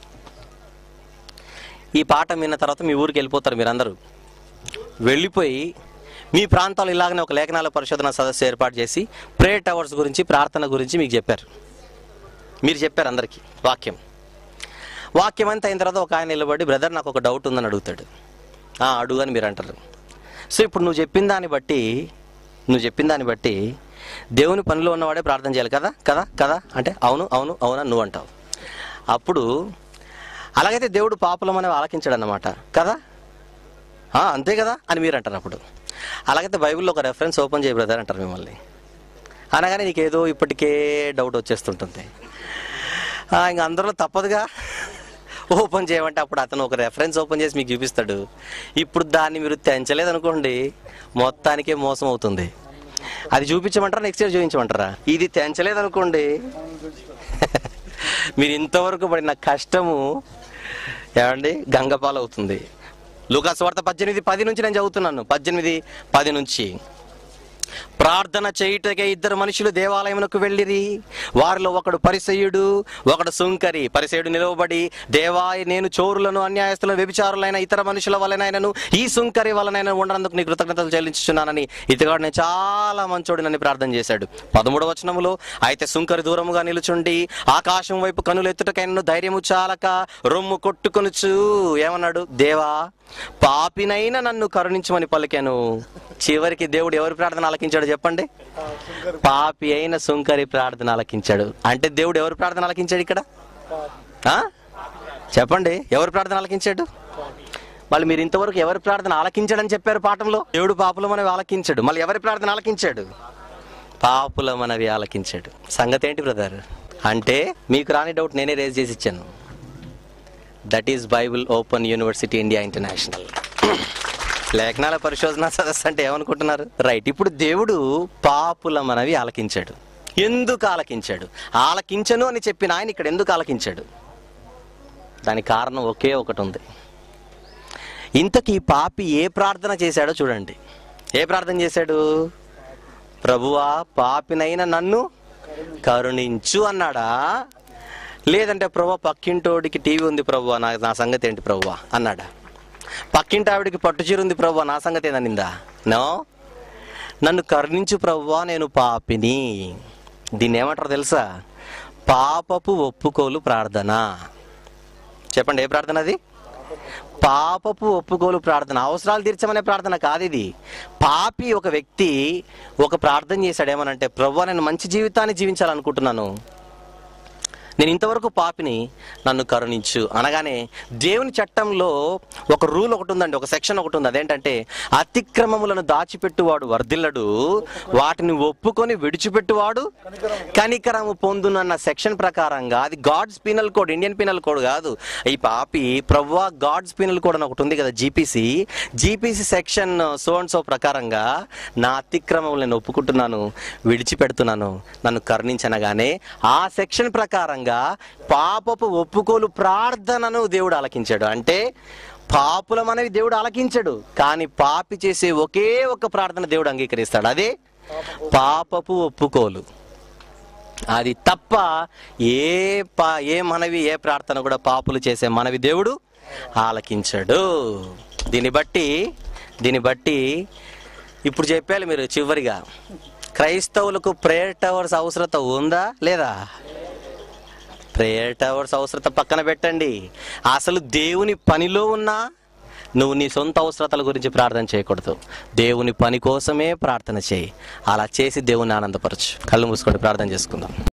ఈ పాట విన్న తర్వాత మీ ఊరికి వెళ్ళిపోతారు మీరందరూ వెళ్ళిపోయి మీ ప్రాంతాల్లో ఇలాగనే ఒక లేఖనాల పరిశోధన సదస్సు ఏర్పాటు చేసి ప్రేయర్ టవర్స్ గురించి ప్రార్థన గురించి మీకు చెప్పారు మీరు చెప్పారు అందరికీ వాక్యం వాక్యం అంతా అయిన తర్వాత ఒక ఆయన నిలబడి బ్రదర్ నాకు ఒక డౌట్ ఉందని అడుగుతాడు "ఆ, అడుగు అని మీరు అంటారు సో ఇప్పుడు నువ్వు చెప్పిన దాన్ని బట్టి నువ్వు చెప్పిన దాన్ని బట్టి దేవుని పనిలో ఉన్నవాడే ప్రార్థన చేయాలి కదా కదా కదా అంటే అవును అవును అవును అని నువ్వు అంటావు అప్పుడు అలాగైతే దేవుడు పాపలం అనేవి ఆలకించాడు అన్నమాట కదా "ఆ, అంతే కదా అని మీరు అంటారు అప్పుడు అలాగైతే బైబిల్లో ఒక రెఫరెన్స్ ఓపెన్ చేయ బ్రదర్ అంటారు మిమ్మల్ని అనగానే నీకు ఏదో ఇప్పటికే డౌట్ వచ్చేస్తుంటుంది "ఆ, ఇంక అందరిలో తప్పదుగా ఓపెన్ చేయమంటే అప్పుడు అతను ఒక రెఫరెన్స్ ఓపెన్ చేసి మీకు చూపిస్తాడు ఇప్పుడు దాన్ని మీరు తెంచలేదనుకోండి మొత్తానికే మోసం అవుతుంది అది చూపించమంటారా నెక్స్ట్ ఇయర్ చూపించమంటారా ఇది తెంచలేదు అనుకోండి మీరు ఇంతవరకు పడిన కష్టము ఏమండి గంగపాలు అవుతుంది లూకాసు వార్త పద్దెనిమిది పది నుంచి నేను చదువుతున్నాను పద్దెనిమిది పది నుంచి ప్రార్థన చేయుటకే ఇద్దరు మనుషులు దేవాలయమునకు వెళ్ళిరి వారిలో ఒకడు పరిసయుడు ఒకడు సుంకరి పరిసయుడు నిలవబడి దేవా నేను చోరులను అన్యాయస్తులను వ్యభిచారులైన ఇతర మనుషుల వలనైనను ఈ సుంకరి వలనైనా ఉండనందుకు నీ కృతజ్ఞతలు చెల్లించుచున్నానని ఇతగాడు నేను చాలా మంచోడినని ప్రార్థన చేశాడు పదమూడవ వచనములో అయితే సుంకరి దూరముగా నిలుచుండి ఆకాశం వైపు కనులు ఎత్తుటకైనను ధైర్యము చాలక రొమ్ము కొట్టుకొనుచు ఏమన్నాడు దేవా పాపినైనా నన్ను కరుణించమని పలికాను చివరికి దేవుడు ఎవరి ప్రార్థన ఆలకించాడు చెప్పండి పాపి అయిన సుంకరి ప్రార్థన ఆలకించాడు అంటే దేవుడు ఎవరి ప్రార్థన ఆలకించాడు ఇక్కడ ఆ? చెప్పండి ఎవరి ప్రార్థన ఆలకించాడు మళ్ళీ మీరు ఇంతవరకు ఎవరి ప్రార్థన ఆలకించాడని చెప్పారు పాఠంలో దేవుడు పాపుల మనవి ఆలకించాడు మళ్ళీ ఎవరి ప్రార్థన ఆలకించాడు పాపుల మనవి ఆలకించాడు సంగతి ఏంటి బ్రదర్ అంటే మీకు రాని డౌట్ నేనే రేజ్ చేసి ఇచ్చాను that is Bible open university India international లేఖనాల పరిశోధన సదస్సు అంటే ఏమనుకుంటున్నారు రైట్ ఇప్పుడు దేవుడు పాపుల మనవి ఆలకించాడు ఎందుకు ఆలకించాడు ఆలకించను అని చెప్పిన ఆయన ఇక్కడ ఎందుకు ఆలకించాడు దానికి కారణం ఒకే ఒకటి ఉంది ఇంతకీ ఈ పాపి ఏ ప్రార్థన చేశాడో చూడండి ఏ ప్రార్థన చేశాడు ప్రభువా పాపినైన నన్ను కరుణించు అన్నాడా లేదంటే ప్రభు పక్కింటోడికి టీవీ ఉంది ప్రభు నా నా సంగతి ఏంటి ప్రభు అన్నాడా పక్కింటి ఆవిడికి పట్టుచీర ఉంది ప్రభు నా సంగతి ఏదనిందా నో నన్ను కరుణించు ప్రభువా నేను పాపిని దీన్ని ఏమంటారు తెలుసా పాపపు ఒప్పుకోలు ప్రార్థన చెప్పండి ఏ ప్రార్థన అది పాపపు ఒప్పుకోలు ప్రార్థన అవసరాలు తీర్చమనే ప్రార్థన కాదు ఇది పాపి ఒక వ్యక్తి ఒక ప్రార్థన చేశాడు ఏమనంటే ప్రభు నేను మంచి జీవితాన్ని జీవించాలనుకుంటున్నాను నేను ఇంతవరకు పాపిని నన్ను కరుణించు అనగానే దేవుని చట్టంలో ఒక రూల్ ఒకటి ఉందండి ఒక సెక్షన్ ఒకటి ఉంది అదేంటంటే అతిక్రమములను దాచిపెట్టువాడు వర్ధిల్లడు వాటిని ఒప్పుకొని విడిచిపెట్టువాడు కనికరము పొందునన్న సెక్షన్ ప్రకారంగా అది God's penal code Indian penal code కాదు ఈ పాపి ప్రవ్వా గాడ్స్ పీనల్ కోడ్ అని ఒకటి ఉంది కదా GPC GPC section so and so ప్రకారంగా నా అతిక్రమములు నేను ఒప్పుకుంటున్నాను విడిచిపెడుతున్నాను నన్ను కరుణించనగానే ఆ సెక్షన్ ప్రకారంగా పాపపు ఒప్పుకోలు ప్రార్థనను దేవుడు ఆలకించాడు అంటే పాపుల మనవి దేవుడు ఆలకించాడు కానీ పాపి చేసే ఒకే ఒక ప్రార్థన దేవుడు అంగీకరిస్తాడు అదే పాపపు ఒప్పుకోలు అది తప్ప ఏ పా ఏ మనవి ఏ ప్రార్థన కూడా పాపులు చేసే మనవి దేవుడు ఆలకించాడు దీన్ని బట్టి దీన్ని బట్టి ఇప్పుడు చెప్పాలి మీరు చివరిగా క్రైస్తవులకు ప్రేయర్ టవర్స్ అవసరత ఉందా లేదా ప్రేయర్ టవర్స్ అవసరత పక్కన పెట్టండి అసలు దేవుని పనిలో ఉన్నా నువ్వు నీ సొంత అవసరతల గురించి ప్రార్థన చేయకూడదు దేవుని పని కోసమే ప్రార్థన చేయి అలా చేసి దేవుని ఆనందపరచు కళ్ళు మూసుకొని ప్రార్థన చేసుకుందాం